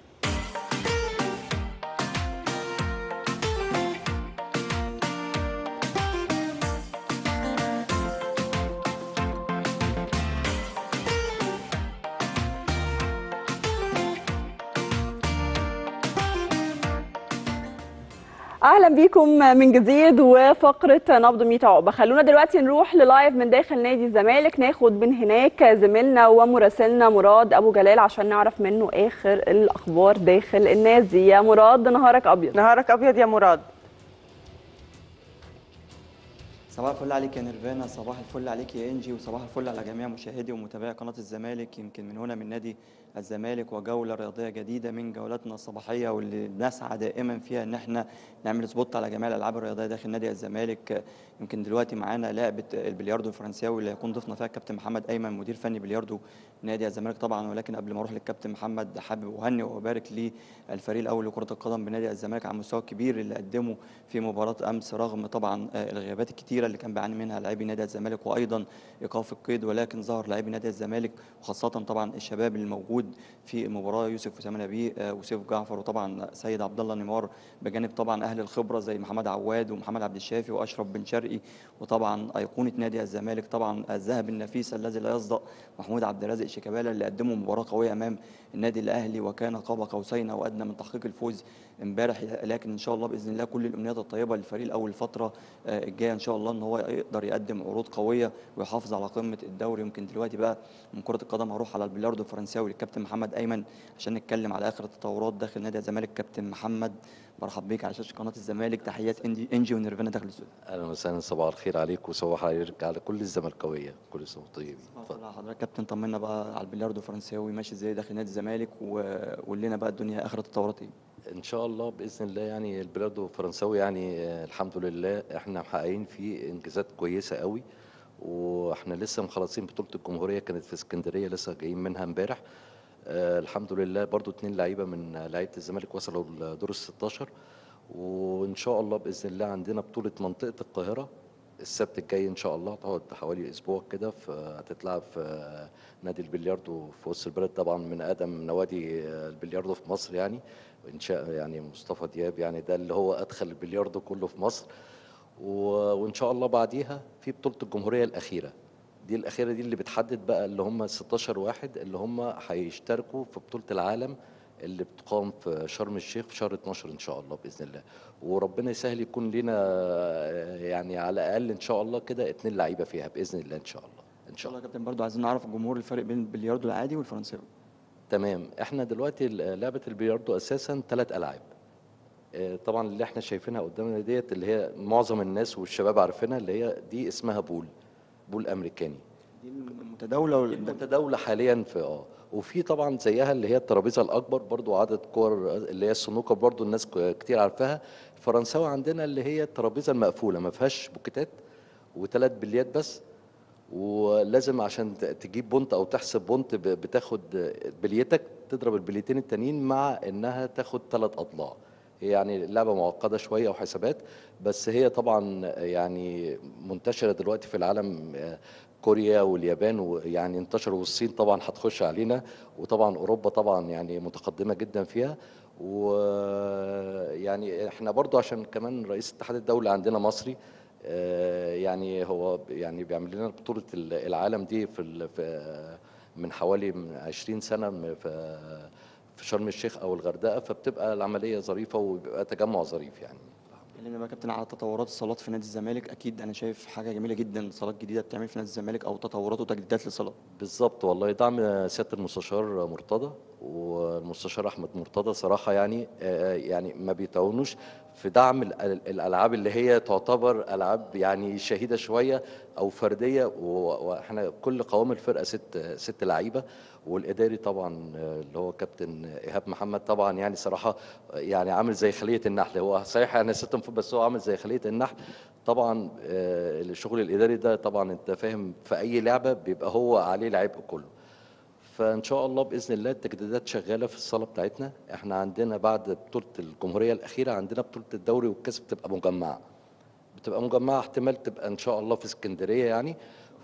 [SPEAKER 1] اهلا بيكم من جديد وفقره نبض 100 عقبه خلونا دلوقتي نروح للايف من داخل نادي الزمالك ناخد من هناك زميلنا ومراسلنا مراد ابو جلال عشان نعرف منه اخر الاخبار داخل النادي يا مراد نهارك ابيض
[SPEAKER 2] نهارك ابيض يا مراد
[SPEAKER 3] صباح الفل عليك يا نيرفانا صباح الفل عليك يا انجي وصباح الفل على جميع مشاهدي ومتابعي قناه الزمالك يمكن من هنا من نادي الزمالك وجوله رياضيه جديده من جولاتنا الصباحيه واللي بنسعى دائما فيها ان احنا نعمل سبوت على جميع الالعاب الرياضيه داخل نادي الزمالك يمكن دلوقتي معانا لعبه البلياردو الفرنساوي اللي هيكون ضيفنا فيها الكابتن محمد ايمن مدير فني بلياردو نادي الزمالك طبعا ولكن قبل ما اروح للكابتن محمد حابب اهني وابارك للفريق الاول لكره القدم بنادي الزمالك على المستوى الكبير اللي قدمه في مباراه امس رغم طبعا الغيابات الكتيره اللي كان بيعاني منها لاعبي نادي الزمالك وايضا ايقاف القيد ولكن ظهر لاعبي نادي الزمالك وخاصه طبعا الشباب الموجود موجود في المباراه يوسف اسامه نبيه آه، وسيف جعفر وطبعا سيد عبد الله نيمار بجانب طبعا اهل الخبره زي محمد عواد ومحمد عبد الشافي واشرف بن شرقي وطبعا ايقونه نادي الزمالك طبعا الذهب النفيس الذي لا يصدأ محمود عبد الرازق شيكابالا اللي قدموا مباراه قويه امام النادي الاهلي وكان قاب قوسين او ادنى من تحقيق الفوز امبارح لكن ان شاء الله باذن الله كل الامنيات الطيبه للفريق الاول الفتره آه، الجايه ان شاء الله ان هو يقدر يقدم عروض قويه ويحافظ على قمه الدوري يمكن دلوقتي بقى من كره القدم هروح على البلياردو الفرنساوي للكابتن محمد ايمن عشان نتكلم على اخر التطورات داخل نادي الزمالك كابتن محمد برحب بيك على شاشه قناه الزمالك تحيات انجي انجي ونيرفانا داخل السوق
[SPEAKER 4] اهلا وسهلا صباح الخير عليك وصباح عليك على كل الزملكاويه كل سنه وانتم طيبين اتفضل.
[SPEAKER 3] اتفضل حضرتك كابتن طمنا بقى على البلياردو الفرنساوي ماشي ازاي داخل نادي الزمالك وقول لنا بقى الدنيا اخر التطورات ايه
[SPEAKER 4] ان شاء الله باذن الله يعني البلاد الفرنساوي يعني آه، الحمد لله احنا محققين فيه انجازات كويسه قوي واحنا لسه مخلصين بطوله الجمهوريه كانت في اسكندريه لسه جايين منها امبارح آه الحمد لله برضو اتنين لعيبه من لعيبه الزمالك وصلوا لدور ال 16 وان شاء الله باذن الله عندنا بطوله منطقه القاهره السبت الجاي ان شاء الله هتقعد حوالي اسبوع كده ف- هتتلعب في نادي البلياردو في وسط البلد طبعا من اقدم نوادي البلياردو في مصر يعني انشاء يعني مصطفى دياب يعني ده اللي هو ادخل البلياردو كله في مصر و- وان شاء الله بعديها في بطوله الجمهوريه الاخيره دي الاخيره دي اللي بتحدد بقى اللي هم 16 واحد اللي هم هيشتركوا في بطوله العالم اللي بتقام في شرم الشيخ في شهر 12 ان شاء الله باذن الله وربنا يسهل يكون لنا آه، يعني على الاقل ان شاء الله كده اتنين لعيبه فيها باذن الله ان شاء الله ان
[SPEAKER 3] ان
[SPEAKER 4] شاء
[SPEAKER 3] شاء الله
[SPEAKER 4] الله
[SPEAKER 3] يا كابتن برضو عايزين نعرف الجمهور الفرق بين البلياردو العادي والفرنساوي
[SPEAKER 4] تمام احنا دلوقتي ال- لعبه البلياردو اساسا ثلاث العاب آه، طبعا اللي احنا شايفينها قدامنا ديت اللي هي معظم الناس والشباب عارفينها اللي هي دي اسمها بول بول امريكاني
[SPEAKER 3] دي المتداوله وال-
[SPEAKER 4] المتداوله حاليا في اه وفي طبعا زيها اللي هي الترابيزه الاكبر برضو عدد كور اللي هي السنوكر برضو الناس ك- كتير عارفاها الفرنساوي عندنا اللي هي الترابيزه المقفوله ما فيهاش بوكيتات وثلاث بليات بس ولازم عشان ت- تجيب بونت او تحسب بونت ب- بتاخد بليتك تضرب البليتين التانيين مع انها تاخد ثلاث اضلاع هي يعني لعبه معقده شويه وحسابات بس هي طبعا يعني منتشره دلوقتي في العالم آه، كوريا واليابان ويعني انتشروا والصين طبعا هتخش علينا وطبعا اوروبا طبعا يعني متقدمه جدا فيها ويعني احنا برضو عشان كمان رئيس اتحاد الدولي عندنا مصري آه، يعني هو ب- يعني بيعمل لنا بطولة ال- العالم دي في ال- في من حوالي من 20 سنة م- في في شرم الشيخ أو الغردقة فبتبقى العملية ظريفة وبيبقى تجمع ظريف يعني
[SPEAKER 3] كلمنا بقى يا كابتن على تطورات الصالات في نادي الزمالك اكيد انا شايف حاجه جميله جدا صالات جديده بتعمل في نادي الزمالك او تطورات وتجديدات للصالات
[SPEAKER 4] بالظبط والله دعم سياده المستشار مرتضى والمستشار احمد مرتضى صراحه يعني آه، يعني ما بيتعاونوش في دعم ال- ال- الالعاب اللي هي تعتبر العاب يعني شهيده شويه او فرديه و- واحنا كل قوام الفرقه ست ست لعيبه والاداري طبعا آه، اللي هو كابتن ايهاب محمد طبعا يعني صراحه يعني عامل زي خليه النحل هو صحيح يعني ست مف- بس هو عامل زي خليه النحل طبعا آه، الشغل الاداري ده طبعا انت فاهم في اي لعبه بيبقى هو عليه العبء كله فان شاء الله باذن الله التجديدات شغاله في الصاله بتاعتنا احنا عندنا بعد بطوله الجمهوريه الاخيره عندنا بطوله الدوري والكاس بتبقى مجمعه بتبقى مجمعه احتمال تبقى ان شاء الله في اسكندريه يعني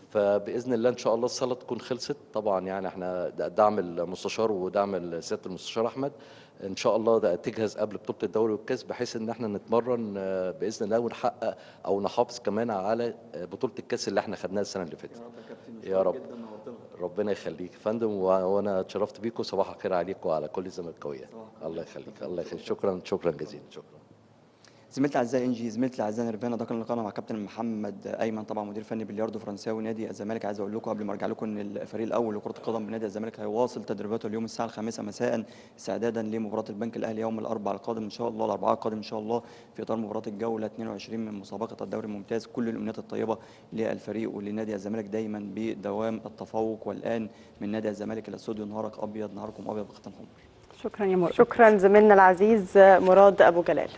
[SPEAKER 4] فباذن الله ان شاء الله الصاله تكون خلصت طبعا يعني احنا د- دعم المستشار ودعم سياده المستشار احمد ان شاء الله ده تجهز قبل بطوله الدوري والكاس بحيث ان احنا نتمرن آه، باذن الله ونحقق او نحافظ كمان على آه، بطوله الكاس اللي احنا خدناها السنه اللي فاتت يا رب ربنا يخليك يا فندم و- وانا اتشرفت بيكم صباح الخير عليكم وعلى كل الزملكاويه الله يخليك الله يخليك شكرا شكرا جزيلا شكرا
[SPEAKER 3] زميلتي الاعزاء انجي زميلتي الاعزاء نيرفانا ده كان لقاءنا مع كابتن محمد ايمن طبعا مدير فني بلياردو فرنساوي نادي الزمالك عايز اقول لكم قبل ما ارجع لكم ان الفريق الاول لكره القدم بنادي الزمالك هيواصل تدريباته اليوم الساعه الخامسة مساء استعدادا لمباراه البنك الاهلي يوم الاربعاء القادم ان شاء الله الاربعاء القادم ان شاء الله في اطار مباراه الجوله 22 من مسابقه الدوري الممتاز كل الامنيات الطيبه للفريق ولنادي الزمالك دايما بدوام التفوق والان من نادي الزمالك الى استوديو نهارك ابيض نهاركم ابيض بختم حمر
[SPEAKER 1] شكرا يا مراد
[SPEAKER 2] شكرا زميلنا العزيز مراد ابو جلال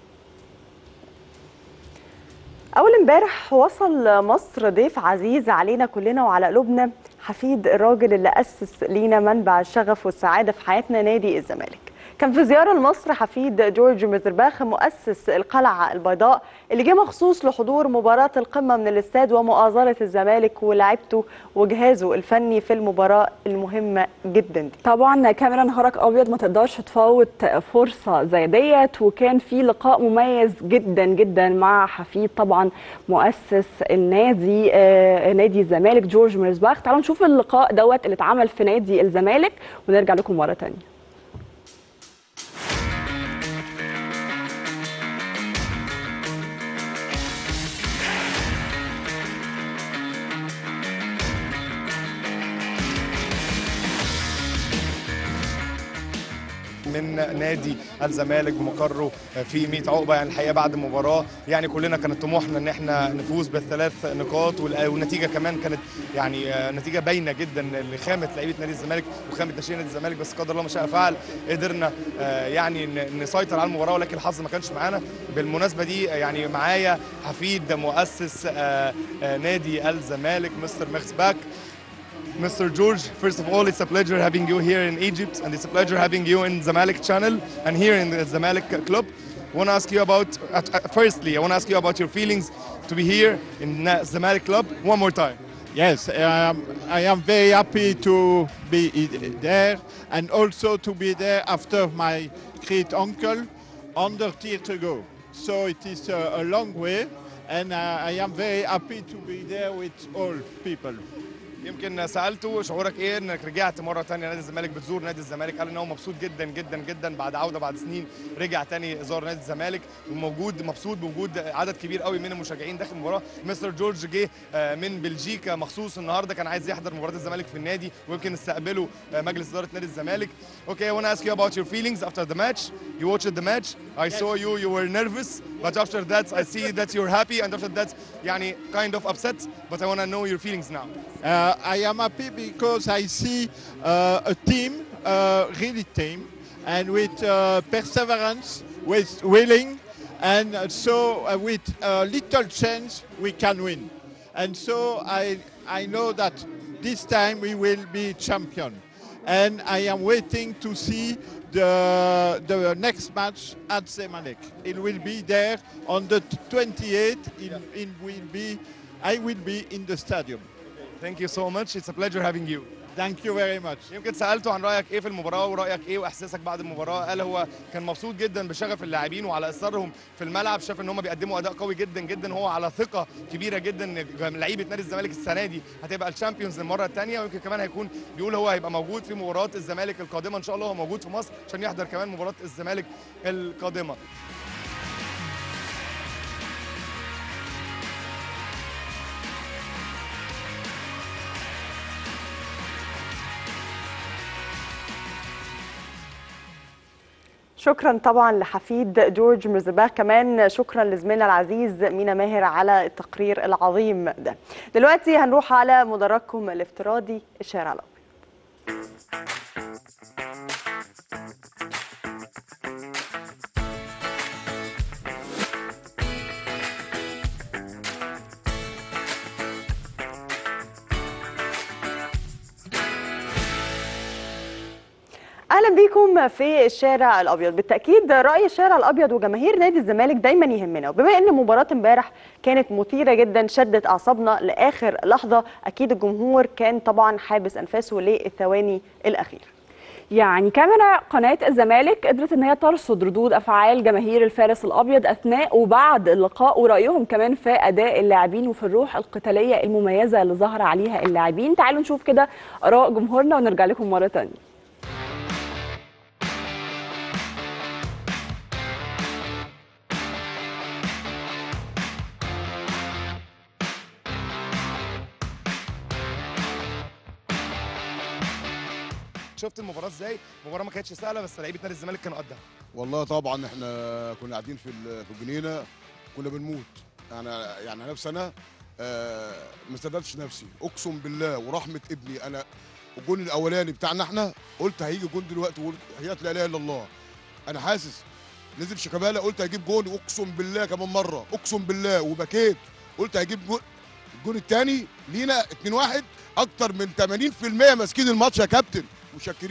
[SPEAKER 2] اول امبارح وصل مصر ضيف عزيز علينا كلنا وعلى قلوبنا حفيد الراجل اللي اسس لينا منبع الشغف والسعاده في حياتنا نادي الزمالك كان في زياره لمصر حفيد جورج ميزرباخ مؤسس القلعه البيضاء اللي جه مخصوص لحضور مباراه القمه من الاستاد ومؤازره الزمالك ولاعيبته وجهازه الفني في المباراه المهمه جدا دي
[SPEAKER 1] طبعا كاميرا نهارك ابيض ما تقدرش تفوت فرصه زي ديت وكان في لقاء مميز جدا جدا مع حفيد طبعا مؤسس النادي آه نادي الزمالك جورج ميرزباخ تعالوا نشوف اللقاء دوت اللي اتعمل في نادي الزمالك ونرجع لكم مره ثانيه
[SPEAKER 5] من نادي الزمالك بمقره في 100 عقبه يعني الحقيقه بعد المباراه يعني كلنا كانت طموحنا ان احنا نفوز بالثلاث نقاط والنتيجه كمان كانت يعني نتيجه باينه جدا لخامه لعيبه نادي الزمالك وخامه ناشئين نادي الزمالك بس قدر الله ما شاء فعل قدرنا يعني نسيطر على المباراه ولكن الحظ ما كانش معانا بالمناسبه دي يعني معايا حفيد مؤسس نادي الزمالك مستر مخسباك Mr. George, first of all, it's a pleasure having you here in Egypt, and it's a pleasure having you in Zamalek channel and here in the Zamalek club. I want to ask you about, uh, firstly, I want to ask you about your feelings to be here in Zamalek club one more time.
[SPEAKER 6] Yes, um, I am very happy to be there and also to be there after my great uncle 100 years ago. So it is a, a long way, and uh, I am very happy to be there with all people.
[SPEAKER 5] يمكن سالته شعورك ايه انك رجعت مره ثانيه نادي الزمالك بتزور نادي الزمالك قال ان هو مبسوط جدا جدا جدا بعد عوده بعد سنين رجع تاني زار نادي الزمالك وموجود مبسوط بوجود عدد كبير قوي من المشجعين داخل المباراه مستر جورج جه من بلجيكا مخصوص النهارده كان عايز يحضر مباراه الزمالك في النادي ويمكن استقبله مجلس اداره نادي الزمالك Okay, I want to ask you about your feelings after the match. You watched the match. I saw you. You were nervous, but after that, I see that you're happy, and after that, يعني kind of upset. But I want to know your feelings now.
[SPEAKER 6] Uh, I am happy because I see uh, a team, uh, really team, and with uh, perseverance, with willing, and so uh, with a little chance we can win. And so I, I know that this time we will be champion. And I am waiting to see the, the next match at Zemalek. It will be there on the 28th. It, it will be, I will be in the stadium.
[SPEAKER 5] Thank you so much. It's a pleasure having you.
[SPEAKER 6] Thank you very much.
[SPEAKER 5] يمكن سالته عن رايك ايه في المباراه ورايك ايه واحساسك بعد المباراه قال هو كان مبسوط جدا بشغف اللاعبين وعلى اصرارهم في الملعب شاف ان هم بيقدموا اداء قوي جدا جدا هو على ثقه كبيره جدا ان لعيبه نادي الزمالك السنه دي هتبقى الشامبيونز المره الثانيه ويمكن كمان هيكون بيقول هو هيبقى موجود في مباراه الزمالك القادمه ان شاء الله هو موجود في مصر عشان يحضر كمان مباراه الزمالك القادمه
[SPEAKER 2] شكرا طبعا لحفيد جورج مرزباخ كمان شكرا لزميلنا العزيز مينا ماهر على التقرير العظيم ده دلوقتي هنروح على مدرجكم الافتراضي الشارع الابيض اهلا بيكم في الشارع الابيض بالتاكيد راي الشارع الابيض وجماهير نادي الزمالك دايما يهمنا وبما ان مباراه امبارح كانت مثيره جدا شدت اعصابنا لاخر لحظه اكيد الجمهور كان طبعا حابس انفاسه للثواني الاخيره
[SPEAKER 1] يعني كاميرا قناة الزمالك قدرت ان هي ترصد ردود افعال جماهير الفارس الابيض اثناء وبعد اللقاء ورايهم كمان في اداء اللاعبين وفي الروح القتالية المميزة اللي ظهر عليها اللاعبين تعالوا نشوف كده اراء جمهورنا ونرجع لكم مرة تانية
[SPEAKER 5] شفت المباراه ازاي المباراه ما كانتش سهله بس لعيبه نادي الزمالك كانوا قدها
[SPEAKER 7] والله طبعا احنا كنا قاعدين في ال- في الجنينه كنا بنموت يعني يعني انا في سنه آه، ما صدقتش نفسي اقسم بالله ورحمه ابني انا الجون الاولاني بتاعنا احنا قلت هيجي جون دلوقتي وقلت حياه لا اله الا الله انا حاسس نزل شيكابالا قلت هيجيب جون اقسم بالله كمان مره اقسم بالله وبكيت قلت هيجيب جون الجون الثاني لينا 2-1 اكتر من 80% ماسكين الماتش يا كابتن مشكرين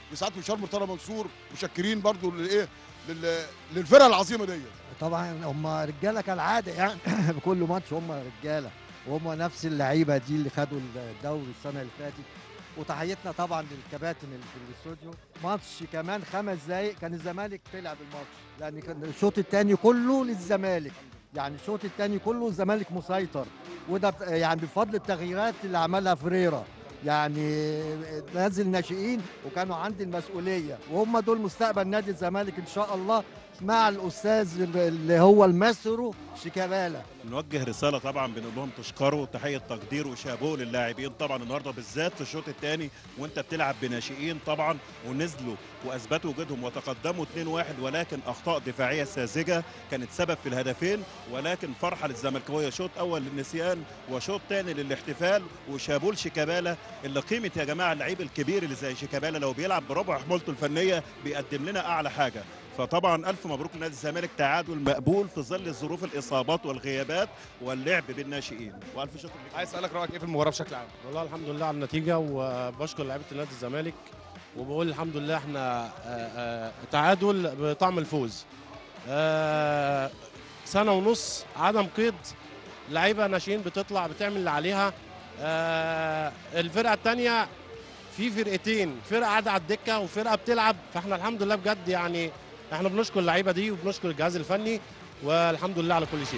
[SPEAKER 7] بسعاده المستشار مرتضى منصور مشكرين برضو للايه لل- للفرقه العظيمه دي
[SPEAKER 8] طبعا هم رجاله كالعاده يعني في كل ماتش هم رجاله وهم نفس اللعيبه دي اللي خدوا الدوري السنه اللي فاتت وتحيتنا طبعا للكباتن اللي في الاستوديو ماتش كمان خمس دقايق كان الزمالك طلع بالماتش لان كان الشوط الثاني كله للزمالك يعني الشوط الثاني كله الزمالك مسيطر وده ب- يعني بفضل التغييرات اللي عملها فريرا يعني نازل ناشئين وكانوا عندي المسؤوليه وهم دول مستقبل نادي الزمالك ان شاء الله مع الاستاذ اللي هو الماسترو شيكابالا
[SPEAKER 9] نوجه رساله طبعا بنقول لهم تشكروا تحيه تقدير وشابوه للاعبين طبعا النهارده بالذات في الشوط الثاني وانت بتلعب بناشئين طبعا ونزلوا واثبتوا وجودهم وتقدموا 2-1 ولكن اخطاء دفاعيه ساذجه كانت سبب في الهدفين ولكن فرحه للزملكاويه شوط اول للنسيان وشوط ثاني للاحتفال وشابوه لشيكابالا اللي قيمه يا جماعه اللعيب الكبير اللي زي شيكابالا لو بيلعب بربع حمولته الفنيه بيقدم لنا اعلى حاجه فطبعا الف مبروك لنادي الزمالك تعادل مقبول في ظل ظروف الاصابات والغيابات واللعب بالناشئين والف شكر لك
[SPEAKER 5] عايز اسالك رايك ايه في المباراه بشكل عام
[SPEAKER 10] والله الحمد لله على النتيجة وبشكر لعيبة نادي الزمالك وبقول الحمد لله احنا آه، آه، تعادل بطعم الفوز آه، سنة ونص عدم قيد لعيبة ناشئين بتطلع بتعمل اللي عليها آه، الفرقة التانية في فرقتين فرقة قاعدة على الدكة وفرقة بتلعب فاحنا الحمد لله بجد يعني احنا بنشكر اللعيبة دي وبنشكر الجهاز الفني والحمد لله على كل شيء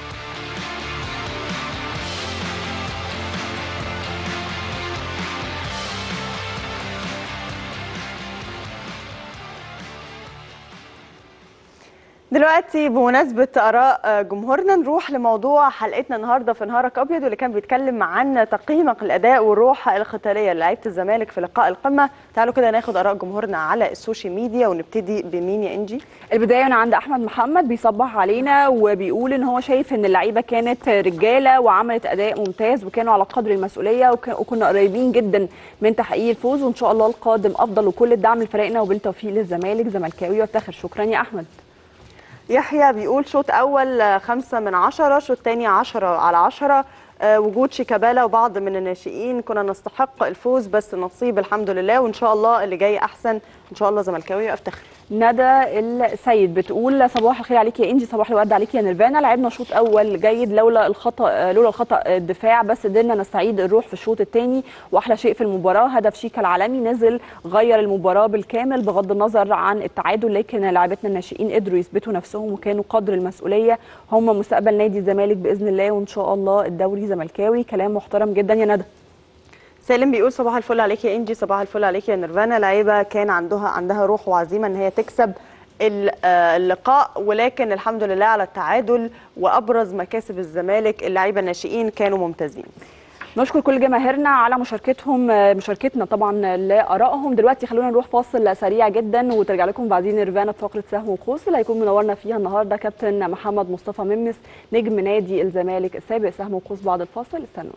[SPEAKER 2] دلوقتي بمناسبة آراء جمهورنا نروح لموضوع حلقتنا النهارده في نهارك أبيض واللي كان بيتكلم عن تقييمك الأداء والروح القتالية لعيبة الزمالك في لقاء القمة تعالوا كده ناخد آراء جمهورنا على السوشيال ميديا ونبتدي بمين يا إنجي
[SPEAKER 1] البدايه انا عند احمد محمد بيصبح علينا وبيقول ان هو شايف ان اللعيبه كانت رجاله وعملت اداء ممتاز وكانوا على قدر المسؤوليه وك- وكنا قريبين جدا من تحقيق الفوز وان شاء الله القادم افضل وكل الدعم لفريقنا وبالتوفيق للزمالك زملكاوي وافتخر شكرا يا احمد
[SPEAKER 2] يحيى بيقول شوط أول آه، خمسة من عشرة شوط تاني عشرة على عشرة آه، وجود شيكابالا وبعض من الناشئين كنا نستحق الفوز بس نصيب الحمد لله وإن شاء الله اللي جاي أحسن إن شاء الله زملكاوي أفتخر
[SPEAKER 1] ندى السيد بتقول صباح الخير عليك يا انجي صباح الورد عليك يا نيرفانا لعبنا شوط اول جيد لولا الخطا لولا الخطا الدفاع بس قدرنا نستعيد الروح في الشوط الثاني واحلى شيء في المباراه هدف شيكا العالمي نزل غير المباراه بالكامل بغض النظر عن التعادل لكن لاعبتنا الناشئين قدروا يثبتوا نفسهم وكانوا قدر المسؤوليه هم مستقبل نادي الزمالك باذن الله وان شاء الله الدوري زملكاوي كلام محترم جدا يا ندى
[SPEAKER 2] سالم بيقول صباح الفل عليك يا انجي صباح الفل عليك يا نيرفانا لعيبه كان عندها عندها روح وعزيمه ان هي تكسب ال- آه، اللقاء ولكن الحمد لله على التعادل وابرز مكاسب الزمالك اللعيبه الناشئين كانوا ممتازين
[SPEAKER 1] نشكر كل جماهيرنا على مشاركتهم آه، مشاركتنا طبعا لارائهم دلوقتي خلونا نروح فاصل سريع جدا وترجع لكم بعدين نيرفانا في فقره سهم وقوس اللي هيكون منورنا فيها النهارده كابتن محمد مصطفى ممس نجم نادي الزمالك السابق سهم وقوس بعد الفاصل استنونا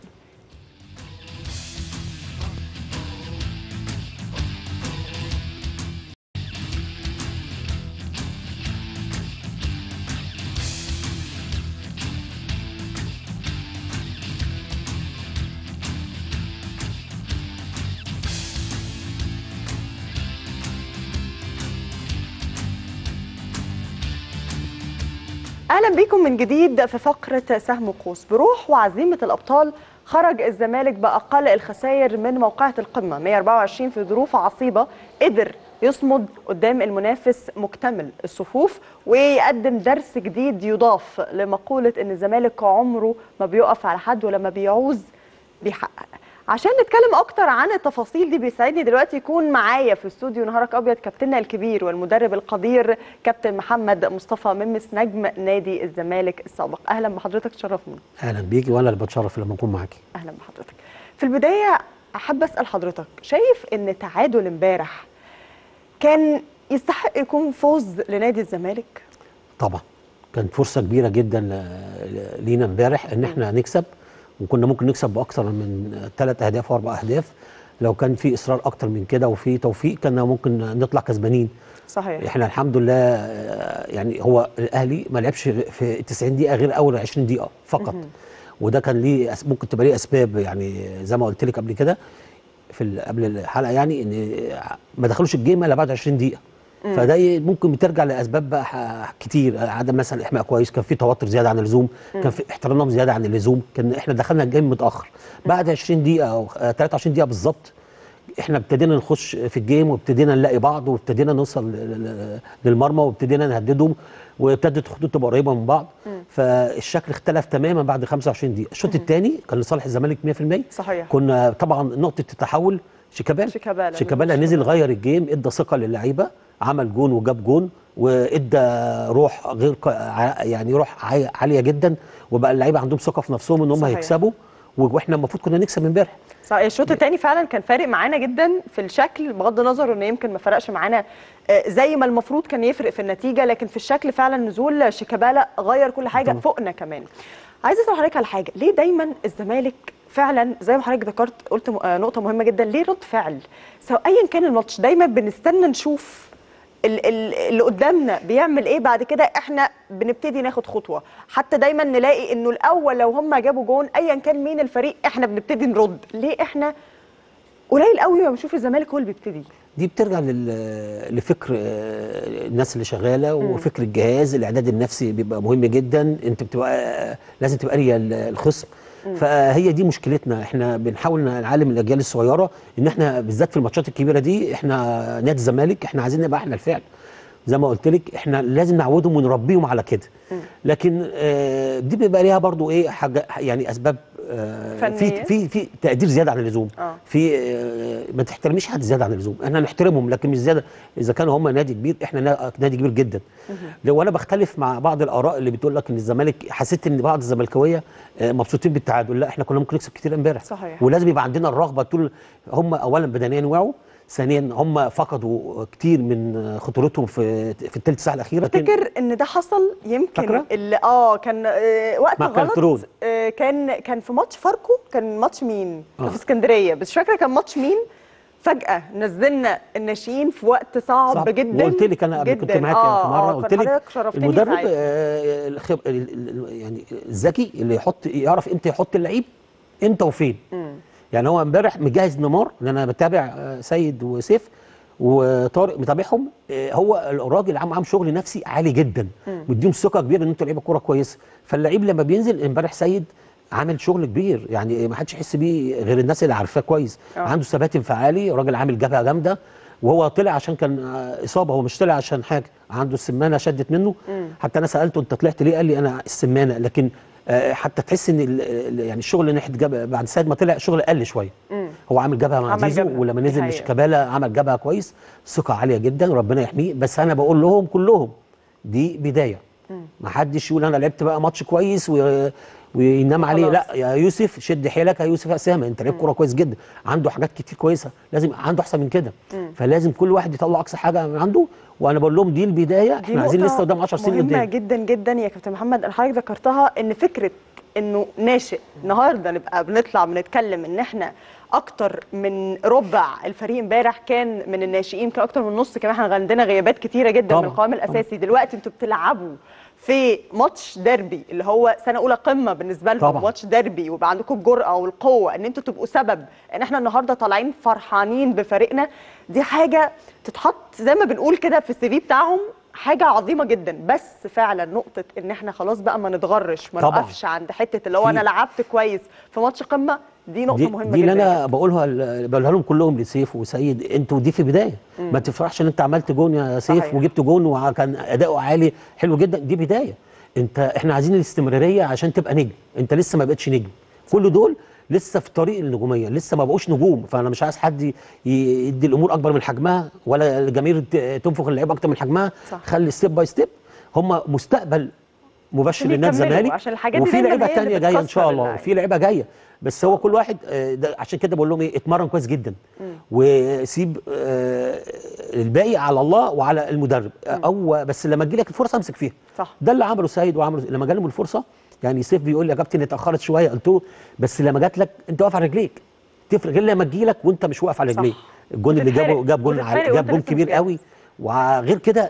[SPEAKER 2] اهلا بيكم من جديد في فقره سهم قوس بروح وعزيمه الابطال خرج الزمالك باقل الخسائر من موقعه القمه 124 في ظروف عصيبه قدر يصمد قدام المنافس مكتمل الصفوف ويقدم درس جديد يضاف لمقوله ان الزمالك عمره ما بيقف على حد ولما بيعوز بيحقق عشان نتكلم اكتر عن التفاصيل دي بيسعدني دلوقتي يكون معايا في استوديو نهارك ابيض كابتننا الكبير والمدرب القدير كابتن محمد مصطفى ممس نجم نادي الزمالك السابق اهلا بحضرتك تشرفنا
[SPEAKER 11] اهلا بيكي وانا اللي بتشرف لما اكون معاكي
[SPEAKER 2] اهلا بحضرتك في البدايه احب اسال حضرتك شايف ان تعادل امبارح كان يستحق يكون فوز لنادي الزمالك
[SPEAKER 11] طبعا كان فرصه كبيره جدا ل- لينا امبارح ان احنا نكسب وكنا ممكن نكسب باكثر من ثلاث اهداف او اربع اهداف لو كان في اصرار اكتر من كده وفي توفيق كنا ممكن نطلع كسبانين
[SPEAKER 2] صحيح
[SPEAKER 11] احنا الحمد لله آه، يعني هو الاهلي ما لعبش في 90 دقيقه غير اول 20 دقيقه فقط
[SPEAKER 2] مهم.
[SPEAKER 11] وده كان ليه أس- ممكن تبقى ليه اسباب يعني زي ما قلت لك قبل كده في ال- قبل الحلقه يعني ان ما دخلوش الجيم الا بعد 20 دقيقه
[SPEAKER 2] مم.
[SPEAKER 11] فده ي- ممكن بترجع لاسباب بقى ح- كتير عدم مثلا احماء كويس كان في توتر زياده عن اللزوم
[SPEAKER 2] مم.
[SPEAKER 11] كان في احترام زياده عن اللزوم كان احنا دخلنا الجيم متاخر بعد 20 دقيقه او آه، 23 دقيقه بالظبط احنا ابتدينا نخش في الجيم وابتدينا نلاقي بعض وابتدينا نوصل ل- ل- للمرمى وابتدينا نهددهم وابتدت الخطوط تبقى قريبه من بعض
[SPEAKER 2] مم.
[SPEAKER 11] فالشكل اختلف تماما بعد 25 دقيقه الشوط الثاني كان لصالح الزمالك 100%
[SPEAKER 2] صحيح
[SPEAKER 11] كنا طبعا نقطه التحول شيكابالا
[SPEAKER 2] شيكابالا
[SPEAKER 11] شيكابالا نزل غير الجيم ادى ثقه للعيبه عمل جون وجاب جون وادى روح غير ق- ع- يعني روح عالية- عاليه جدا وبقى اللعيبه عندهم ثقه في نفسهم ان هم
[SPEAKER 2] صحيح.
[SPEAKER 11] هيكسبوا واحنا المفروض كنا نكسب امبارح
[SPEAKER 2] صح الشوط الثاني فعلا كان فارق معانا جدا في الشكل بغض النظر انه يمكن ما فرقش معانا آه، زي ما المفروض كان يفرق في النتيجه لكن في الشكل فعلا نزول شيكابالا غير كل حاجه
[SPEAKER 11] طبعا.
[SPEAKER 2] فوقنا كمان عايزه اسال حضرتك على حاجه ليه دايما الزمالك فعلا زي ما حضرتك ذكرت قلت م- آه، نقطه مهمه جدا ليه رد فعل سواء ايا كان الماتش دايما بنستنى نشوف ال- ال- اللي قدامنا بيعمل ايه بعد كده احنا بنبتدي ناخد خطوه حتى دايما نلاقي انه الاول لو هم جابوا جون ايا كان مين الفريق احنا بنبتدي نرد ليه احنا قليل قوي ما بنشوف الزمالك هو اللي بيبتدي
[SPEAKER 11] دي بترجع لل- لفكر آه، الناس اللي شغاله وفكر الجهاز الاعداد النفسي بيبقى مهم جدا انت بتبقى آه، لازم تبقى قاريه ال- الخصم
[SPEAKER 2] مم.
[SPEAKER 11] فهي دي مشكلتنا احنا بنحاول نعلم الاجيال الصغيره ان احنا بالذات في الماتشات الكبيره دي احنا نادي الزمالك احنا عايزين نبقى احنا الفعل زي ما قلت لك احنا لازم نعودهم ونربيهم على كده لكن آه، دي بيبقى ليها برضو ايه حاجه يعني اسباب آه،
[SPEAKER 2] فنية؟
[SPEAKER 11] في في في تقدير زياده عن اللزوم
[SPEAKER 2] اه
[SPEAKER 11] في آه، ما تحترميش حد زياده عن اللزوم احنا نحترمهم لكن مش زياده اذا كانوا هم نادي كبير احنا نا- نادي كبير جدا لو انا بختلف مع بعض الاراء اللي بتقول لك ان الزمالك حسيت ان بعض الزملكاويه آه، مبسوطين بالتعادل لا احنا كنا ممكن نكسب كتير امبارح
[SPEAKER 2] صحيح.
[SPEAKER 11] ولازم يبقى عندنا الرغبه طول هم اولا بدنيا وعوا ثانيا هم فقدوا كتير من خطورتهم في في الثلث ساعه الاخيره كان-
[SPEAKER 2] افتكر ان ده حصل يمكن
[SPEAKER 11] فاكرة؟
[SPEAKER 2] اللي اه كان آه وقت
[SPEAKER 11] مع
[SPEAKER 2] غلط
[SPEAKER 11] كارترون.
[SPEAKER 2] آه كان كان في ماتش فاركو كان ماتش مين
[SPEAKER 11] آه.
[SPEAKER 2] في اسكندريه بس مش فاكره كان ماتش مين فجاه نزلنا الناشئين في وقت صعب,
[SPEAKER 11] صعب.
[SPEAKER 2] جدا
[SPEAKER 11] وقلت لك انا قبل كنت
[SPEAKER 2] جدا.
[SPEAKER 11] معاك
[SPEAKER 2] آه
[SPEAKER 11] في مره
[SPEAKER 2] آه،
[SPEAKER 11] قلت
[SPEAKER 2] كان
[SPEAKER 11] لك
[SPEAKER 2] حضرتك شرفتني
[SPEAKER 11] المدرب
[SPEAKER 2] ساعتها.
[SPEAKER 11] آه، الخب... ال- ال- ال- يعني الذكي اللي يحط يعرف امتى يحط اللعيب امتى وفين
[SPEAKER 2] مم.
[SPEAKER 11] يعني هو امبارح مجهز نيمار لان انا بتابع آه، سيد وسيف وطارق متابعهم آه، هو الراجل عم عم شغل نفسي عالي جدا
[SPEAKER 2] مم.
[SPEAKER 11] مديهم ثقه كبيره ان انتوا لعيبه كوره كويسه فاللعيب لما بينزل امبارح سيد عامل شغل كبير يعني ما حدش يحس بيه غير الناس اللي عارفاه كويس
[SPEAKER 2] آه.
[SPEAKER 11] عنده ثبات انفعالي راجل عامل جبهه جامده وهو طلع عشان كان آه، اصابه هو مش طلع عشان حاجه عنده السمانه شدت منه
[SPEAKER 2] مم.
[SPEAKER 11] حتى انا سالته انت طلعت ليه قال لي انا السمانه لكن آه، حتى تحس ان ال- ال- يعني الشغل ناحيه جبهه بعد سيد ما طلع الشغل قل شويه
[SPEAKER 2] مم.
[SPEAKER 11] هو عامل جبهه مع
[SPEAKER 2] عمل
[SPEAKER 11] زيزو
[SPEAKER 2] جبهة،
[SPEAKER 11] ولما
[SPEAKER 2] دي
[SPEAKER 11] نزل
[SPEAKER 2] حقيقة.
[SPEAKER 11] شيكابالا عمل جبهه كويس ثقه عاليه جدا ربنا يحميه بس انا بقول لهم كلهم دي بدايه
[SPEAKER 2] مم.
[SPEAKER 11] ما حدش يقول انا لعبت بقى ماتش كويس و... وينام عليه
[SPEAKER 2] خلاص.
[SPEAKER 11] لا يا يوسف شد حيلك يا يوسف اسامه انت لعيب كوره كويس جدا عنده حاجات كتير كويسه لازم عنده احسن من كده
[SPEAKER 2] مم.
[SPEAKER 11] فلازم كل واحد يطلع اقصى حاجه من عنده وانا بقول لهم دي البدايه
[SPEAKER 2] دي
[SPEAKER 11] احنا عايزين
[SPEAKER 2] نقطة
[SPEAKER 11] لسه قدام 10 سنين
[SPEAKER 2] مهمة
[SPEAKER 11] قدام
[SPEAKER 2] جدا جدا يا كابتن محمد اللي حضرتك ذكرتها ان فكرة انه ناشئ النهارده نبقى بنطلع بنتكلم ان احنا اكتر من ربع الفريق امبارح كان من الناشئين كان اكتر من نص كمان احنا عندنا غيابات كتيرة جدا
[SPEAKER 11] طبعاً،
[SPEAKER 2] من القوام الاساسي دلوقتي انتوا بتلعبوا في ماتش ديربي اللي هو سنه اولى قمه بالنسبه لكم
[SPEAKER 11] طبعاً.
[SPEAKER 2] ماتش ديربي ويبقى عندكم الجرأه والقوه ان انتوا تبقوا سبب ان احنا النهارده طالعين فرحانين بفريقنا دي حاجه تتحط زي ما بنقول كده في السي في بتاعهم حاجه عظيمه جدا بس فعلا نقطه ان احنا خلاص بقى ما نتغرش ما
[SPEAKER 11] طبعاً.
[SPEAKER 2] نقفش عند حته اللي هو
[SPEAKER 11] في-
[SPEAKER 2] انا لعبت كويس في ماتش قمه دي نقطه
[SPEAKER 11] دي,
[SPEAKER 2] مهمه
[SPEAKER 11] دي اللي
[SPEAKER 2] جدا
[SPEAKER 11] انا بقولها بقولها لهم كلهم لسيف وسيد انتوا دي في بدايه
[SPEAKER 2] مم.
[SPEAKER 11] ما تفرحش ان انت عملت جون يا سيف
[SPEAKER 2] صحيح.
[SPEAKER 11] وجبت جون وكان اداؤه عالي حلو جدا دي بدايه انت احنا عايزين الاستمراريه عشان تبقى نجم انت لسه ما بقتش نجم كل دول لسه في طريق النجوميه لسه ما بقوش نجوم فانا مش عايز حد ي- يدي الامور اكبر من حجمها ولا الجماهير ت- تنفخ اللعيبه اكتر من حجمها
[SPEAKER 2] صح.
[SPEAKER 11] خلي ستيب باي ستيب هم مستقبل مبشر
[SPEAKER 2] عشان
[SPEAKER 11] لنادي
[SPEAKER 2] يكملوا،
[SPEAKER 11] الزمالك
[SPEAKER 2] عشان الحاجات دي
[SPEAKER 11] وفي
[SPEAKER 2] دايماً
[SPEAKER 11] لعيبه
[SPEAKER 2] هي اللي
[SPEAKER 11] تانية جايه ان
[SPEAKER 2] بتكسر
[SPEAKER 11] شاء الله
[SPEAKER 2] اللعيبة.
[SPEAKER 11] وفي لعيبه جايه بس هو كل واحد آه، ده عشان كده بقول لهم ايه اتمرن كويس جدا
[SPEAKER 2] مم.
[SPEAKER 11] وسيب آه، الباقي على الله وعلى المدرب آه، او بس لما تجي لك الفرصه امسك فيها
[SPEAKER 2] صح
[SPEAKER 11] ده اللي عمله سيد وعمله لما جالهم الفرصه يعني سيف بيقول لي يا كابتن اتاخرت شويه قلت له بس لما جات لك انت واقف على رجليك تفرق غير لما تجي لك وانت مش واقف على
[SPEAKER 2] صح.
[SPEAKER 11] رجليك الجون اللي
[SPEAKER 2] وتتحرق.
[SPEAKER 11] جابه جاب جون
[SPEAKER 2] وتتحرق
[SPEAKER 11] عالي- جاب
[SPEAKER 2] وانت
[SPEAKER 11] جون
[SPEAKER 2] لسه
[SPEAKER 11] كبير
[SPEAKER 2] مش جاهز.
[SPEAKER 11] قوي وغير كده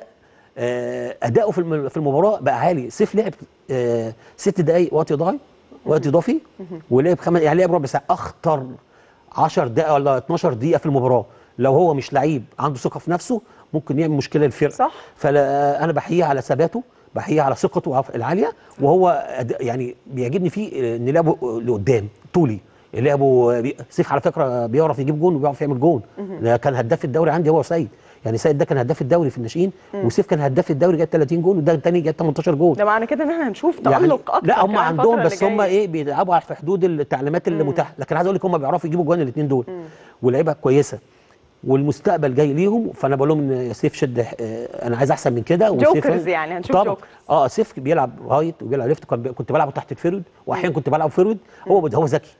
[SPEAKER 11] آه، اداؤه في الم- في المباراه بقى عالي سيف لعب آه، ست دقائق وقت اضافي وقت اضافي ولعب خمس يعني لعب ربع ساعه اخطر 10 دقائق ولا 12 دقيقه في المباراه لو هو مش لعيب عنده ثقه في نفسه ممكن يعمل مشكله للفرقه
[SPEAKER 2] صح
[SPEAKER 11] فانا بحييه على ثباته بحييه على ثقته العاليه وهو أد- يعني بيعجبني فيه ان لعبه لقدام طولي لعبه بي- سيف على فكره بيعرف يجيب جون وبيعرف يعمل جون ده كان هداف الدوري عندي هو سيد يعني سيد ده كان هداف الدوري في الناشئين
[SPEAKER 2] مم.
[SPEAKER 11] وسيف كان هداف الدوري جاب 30 جون وده الثاني جاب 18 جون
[SPEAKER 2] ده معنى كده ان احنا هنشوف
[SPEAKER 11] يعني
[SPEAKER 2] تألق اكتر
[SPEAKER 11] لا هم
[SPEAKER 2] كمان
[SPEAKER 11] عندهم
[SPEAKER 2] الفترة
[SPEAKER 11] بس
[SPEAKER 2] اللي
[SPEAKER 11] هم
[SPEAKER 2] جاية.
[SPEAKER 11] ايه بيلعبوا على في حدود التعليمات اللي
[SPEAKER 2] مم.
[SPEAKER 11] متاحه لكن عايز اقول لك هم بيعرفوا يجيبوا جوان الاثنين دول ولعيبه كويسه والمستقبل جاي ليهم فانا بقول لهم ان يا سيف شد آه، انا عايز احسن من كده وسيف-
[SPEAKER 2] جوكرز يعني، هنشوف
[SPEAKER 11] طبعا.
[SPEAKER 2] جوكرز.
[SPEAKER 11] اه سيف بيلعب رايت وبيلعب ليفت كان بي- كنت بلعبه تحت الفيرود واحيانا كنت بلعبه فيرود هو هو ذكي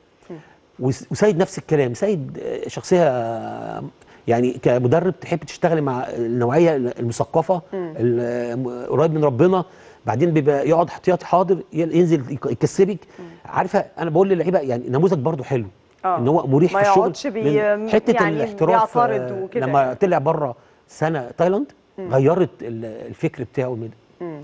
[SPEAKER 11] وس- وسيد نفس الكلام سيد آه، شخصيه آه، يعني كمدرب تحب تشتغل مع النوعيه المثقفه
[SPEAKER 2] مم.
[SPEAKER 11] ال- قريب من ربنا بعدين بيبقى يقعد احتياطي حاضر ي- ينزل يك- يكسبك عارفه انا بقول للعيبه يعني نموذج برضو حلو
[SPEAKER 2] آه.
[SPEAKER 11] ان هو مريح
[SPEAKER 2] ما
[SPEAKER 11] في الشغل
[SPEAKER 2] يقعدش بي-
[SPEAKER 11] لأن حته
[SPEAKER 2] يعني
[SPEAKER 11] الاحتراف
[SPEAKER 2] بيعترض
[SPEAKER 11] آه،
[SPEAKER 2] وكده
[SPEAKER 11] لما
[SPEAKER 2] يعني.
[SPEAKER 11] طلع بره سنه تايلاند
[SPEAKER 2] مم.
[SPEAKER 11] غيرت ال- الفكر بتاعه من
[SPEAKER 2] مم.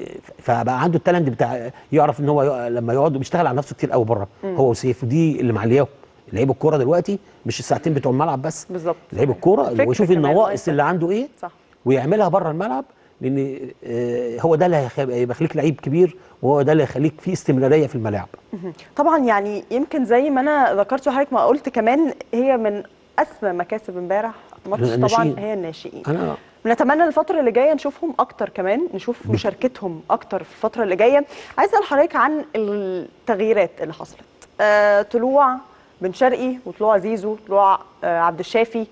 [SPEAKER 11] فبقى عنده التالنت بتاع يعرف ان هو يق- لما يقعد بيشتغل على نفسه كتير قوي بره
[SPEAKER 2] مم.
[SPEAKER 11] هو وسيف ودي اللي معلياه لعيب الكوره دلوقتي مش الساعتين بتوع الملعب بس
[SPEAKER 2] بالظبط
[SPEAKER 11] لعيب الكوره
[SPEAKER 2] فكر
[SPEAKER 11] ويشوف
[SPEAKER 2] كمان
[SPEAKER 11] النواقص اللي عنده ايه
[SPEAKER 2] صح
[SPEAKER 11] ويعملها بره الملعب لان آه، هو ده اللي هيخ- هيبقى يخليك لعيب كبير وهو ده اللي هيخليك فيه استمراريه في الملاعب
[SPEAKER 2] مهم. طبعا يعني يمكن زي ما انا ذكرت وحضرتك ما قلت كمان هي من اسمى مكاسب امبارح ماتش طبعا
[SPEAKER 11] الناشئين.
[SPEAKER 2] هي الناشئين
[SPEAKER 11] انا
[SPEAKER 2] بنتمنى الفترة اللي جاية نشوفهم أكتر كمان نشوف مشاركتهم أكتر في الفترة اللي جاية عايز أسأل حضرتك عن التغييرات اللي حصلت آه طلوع بن شرقي وطلوع زيزو طلوع آه عبد الشافي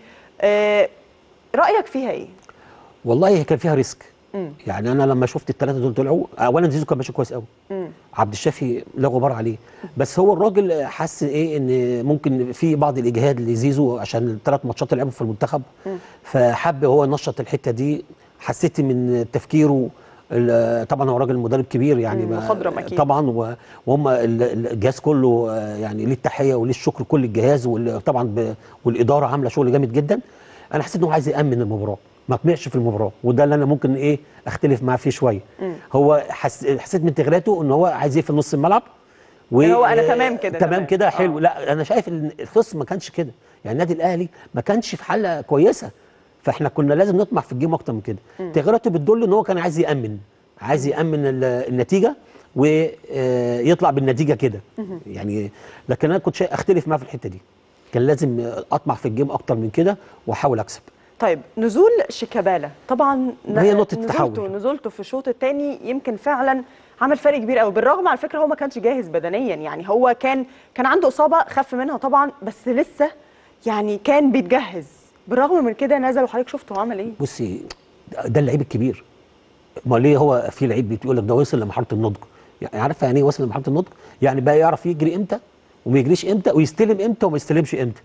[SPEAKER 2] آه رأيك فيها إيه؟
[SPEAKER 11] والله هي كان فيها ريسك
[SPEAKER 2] مم.
[SPEAKER 11] يعني انا لما شفت الثلاثه دول طلعوا اولا زيزو كان ماشي كويس قوي
[SPEAKER 2] مم.
[SPEAKER 11] عبد الشافي لا غبار عليه بس هو الراجل حس ايه ان ممكن في بعض الاجهاد لزيزو عشان الثلاث ماتشات اللي لعبهم في المنتخب
[SPEAKER 2] مم.
[SPEAKER 11] فحب هو ينشط الحته دي حسيت من تفكيره ال- طبعا هو راجل مدرب كبير يعني
[SPEAKER 2] مم،
[SPEAKER 11] ما-
[SPEAKER 2] مخضرم أكيد.
[SPEAKER 11] طبعا و- وهم ال- ال- الجهاز كله آه، يعني ليه التحيه وليه الشكر كل الجهاز وال- طبعا ب- والاداره عامله شغل جامد جدا انا حسيت ان هو عايز يامن المباراه ما طمعش في المباراه وده اللي انا ممكن ايه اختلف معاه فيه شويه
[SPEAKER 2] مم.
[SPEAKER 11] هو حس... حسيت من تغييراته ان هو عايز يقفل نص الملعب و...
[SPEAKER 2] يعني هو أنا تمام كده،
[SPEAKER 11] تمام
[SPEAKER 2] تمام.
[SPEAKER 11] كده حلو لا انا شايف ان الخصم ما كانش كده يعني النادي الاهلي ما كانش في حاله كويسه فاحنا كنا لازم نطمع في الجيم اكتر من كده
[SPEAKER 2] مم.
[SPEAKER 11] تغييراته بتدل ان هو كان عايز يامن عايز يامن ال- النتيجه ويطلع بالنتيجه كده
[SPEAKER 2] مهم.
[SPEAKER 11] يعني لكن انا كنت شايف اختلف معاه في الحته دي كان لازم اطمع في الجيم اكتر من كده واحاول اكسب
[SPEAKER 2] طيب نزول شيكابالا طبعا
[SPEAKER 11] هي نقطة
[SPEAKER 2] نزلته-
[SPEAKER 11] تحول.
[SPEAKER 2] نزولته في الشوط الثاني يمكن فعلا عمل فرق كبير قوي بالرغم على فكره هو ما كانش جاهز بدنيا يعني هو كان كان عنده اصابه خف منها طبعا بس لسه يعني كان بيتجهز بالرغم من كده نزل وحضرتك شفته هو عمل ايه
[SPEAKER 11] بصي ده اللعيب الكبير امال ليه هو في لعيب بيقول لك ده وصل لمرحله النضج يعني عارفه يعني ايه وصل لمرحله النضج يعني بقى يعرف يجري امتى وما يجريش امتى ويستلم امتى وما يستلمش امتى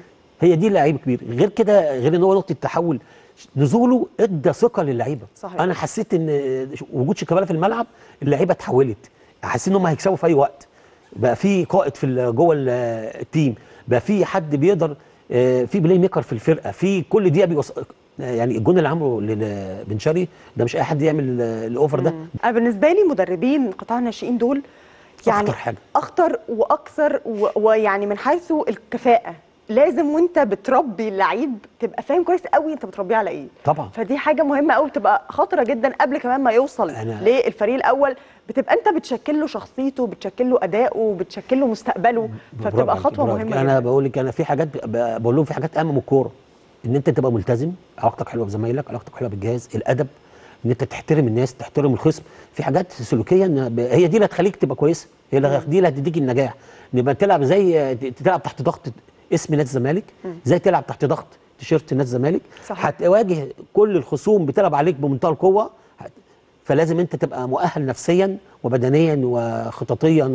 [SPEAKER 11] هي دي لعيب كبير غير كده غير ان هو نقطه تحول نزوله ادى ثقه للعيبه
[SPEAKER 2] صحيح.
[SPEAKER 11] انا حسيت ان وجود شيكابالا في الملعب اللعيبه اتحولت حسيت ان هم هيكسبوا في اي وقت بقى في قائد في ال- جوه ال- التيم بقى في حد بيقدر آه، في بلاي ميكر في الفرقه في كل دقيقه بيوص... يعني الجون اللي عمله لبن شرقي ده مش اي حد يعمل ال- الاوفر ده
[SPEAKER 2] انا بالنسبه لي مدربين قطاع الناشئين دول يعني
[SPEAKER 11] أخطر حاجة.
[SPEAKER 2] اخطر واكثر و- ويعني من حيث الكفاءه لازم وانت بتربي اللعيب تبقى فاهم كويس قوي انت بتربيه على ايه
[SPEAKER 11] طبعا
[SPEAKER 2] فدي حاجه مهمه قوي بتبقى خطره جدا قبل كمان ما يوصل
[SPEAKER 11] أنا-
[SPEAKER 2] للفريق الاول بتبقى انت بتشكل له شخصيته بتشكل له اداؤه بتشكل له مستقبله فبتبقى
[SPEAKER 11] برافو
[SPEAKER 2] خطوه
[SPEAKER 11] عليك، برافو
[SPEAKER 2] مهمه
[SPEAKER 11] عليك. انا
[SPEAKER 2] جدا
[SPEAKER 11] بقول لك انا في حاجات ب- بقول لهم في حاجات اهم من الكوره ان انت تبقى ملتزم علاقتك حلوه بزمايلك علاقتك حلوه بالجهاز الادب ان انت تحترم الناس تحترم الخصم في حاجات سلوكيه إن ب- هي دي اللي هتخليك تبقى كويسه هي اللي دي اللي هتديك النجاح نبقى تلعب زي تلعب تحت ضغط اسم نادي الزمالك زي تلعب تحت ضغط تيشيرت نادي الزمالك
[SPEAKER 2] صحيح.
[SPEAKER 11] هتواجه كل الخصوم بتلعب عليك بمنتهى القوه هت- فلازم انت تبقى مؤهل نفسيا وبدنيا وخططيا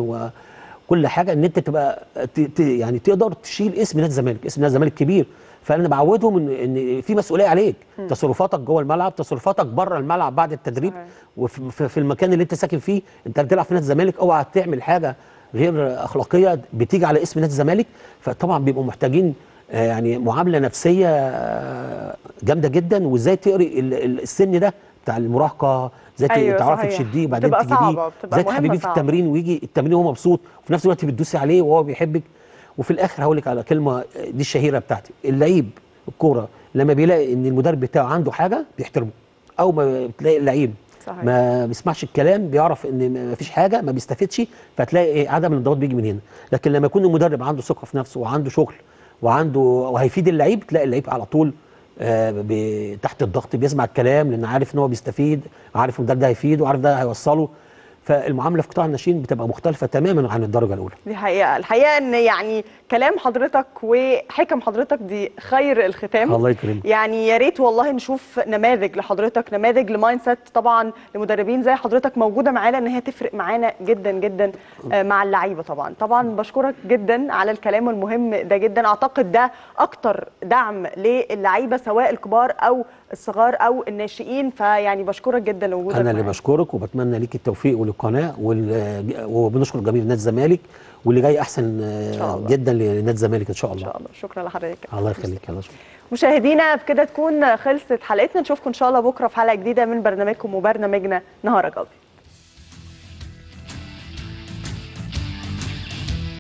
[SPEAKER 11] وكل حاجه ان انت تبقى ت... ت... يعني تقدر تشيل اسم نادي الزمالك اسم نادي الزمالك كبير فانا بعودهم ان ان في مسؤوليه عليك
[SPEAKER 2] مم.
[SPEAKER 11] تصرفاتك جوه الملعب تصرفاتك بره الملعب بعد التدريب
[SPEAKER 2] صحيح.
[SPEAKER 11] وفي في- في المكان اللي انت ساكن فيه انت بتلعب في نادي الزمالك اوعى تعمل حاجه غير اخلاقيه بتيجي على اسم نادي الزمالك فطبعا بيبقوا محتاجين آه، يعني معامله نفسيه آه، جامده جدا وازاي تقري ال- ال- السن ده بتاع المراهقه ازاي
[SPEAKER 2] أيوة،
[SPEAKER 11] تعرفي
[SPEAKER 2] صحيح.
[SPEAKER 11] تشديه وبعدين
[SPEAKER 2] بتبقى
[SPEAKER 11] تجيبيه
[SPEAKER 2] صعبة، بتبقى
[SPEAKER 11] ازاي
[SPEAKER 2] مهمة
[SPEAKER 11] تحببيه في
[SPEAKER 2] صعبة.
[SPEAKER 11] التمرين ويجي التمرين وهو مبسوط وفي نفس الوقت بتدوسي عليه وهو بيحبك وفي الاخر هقول لك على كلمه دي الشهيره بتاعتي اللعيب الكوره لما بيلاقي ان المدرب بتاعه عنده حاجه بيحترمه او ما بتلاقي اللعيب
[SPEAKER 2] صحيح.
[SPEAKER 11] ما بيسمعش الكلام بيعرف ان ما فيش حاجه ما بيستفدش فتلاقي إيه عدم الانضباط بيجي من هنا لكن لما يكون المدرب عنده ثقه في نفسه وعنده شغل وعنده وهيفيد اللعيب تلاقي اللعيب على طول آه، ب- تحت الضغط بيسمع الكلام لان عارف ان هو بيستفيد عارف ان ده ده هيفيده وعارف ده هيوصله فالمعامله في قطاع الناشئين بتبقى مختلفه تماما عن الدرجه الاولى
[SPEAKER 2] دي حقيقة الحقيقة ان يعني كلام حضرتك وحكم حضرتك دي خير الختام
[SPEAKER 11] الله يكرمك
[SPEAKER 2] يعني يا ريت والله نشوف نماذج لحضرتك نماذج لمايند سيت طبعا لمدربين زي حضرتك موجوده معانا ان هي تفرق معانا جدا جدا آه، مع اللعيبه طبعا طبعا بشكرك جدا على الكلام المهم ده جدا اعتقد ده اكتر دعم للعيبه سواء الكبار او الصغار او الناشئين فيعني بشكرك جدا لوجودك
[SPEAKER 11] انا اللي
[SPEAKER 2] معانا.
[SPEAKER 11] بشكرك وبتمنى ليك التوفيق وللقناه وال- وبنشكر جميع نادي الزمالك واللي جاي احسن
[SPEAKER 2] شاء
[SPEAKER 11] آه،
[SPEAKER 2] الله.
[SPEAKER 11] جدا لنادي الزمالك ان شاء
[SPEAKER 2] ان
[SPEAKER 11] الله
[SPEAKER 2] شاء الله شكرا لحضرتك
[SPEAKER 11] الله يخليك يلا شكرا
[SPEAKER 2] مشاهدينا بكده تكون خلصت حلقتنا نشوفكم ان شاء الله بكره في حلقه جديده من برنامجكم وبرنامجنا نهار ابيض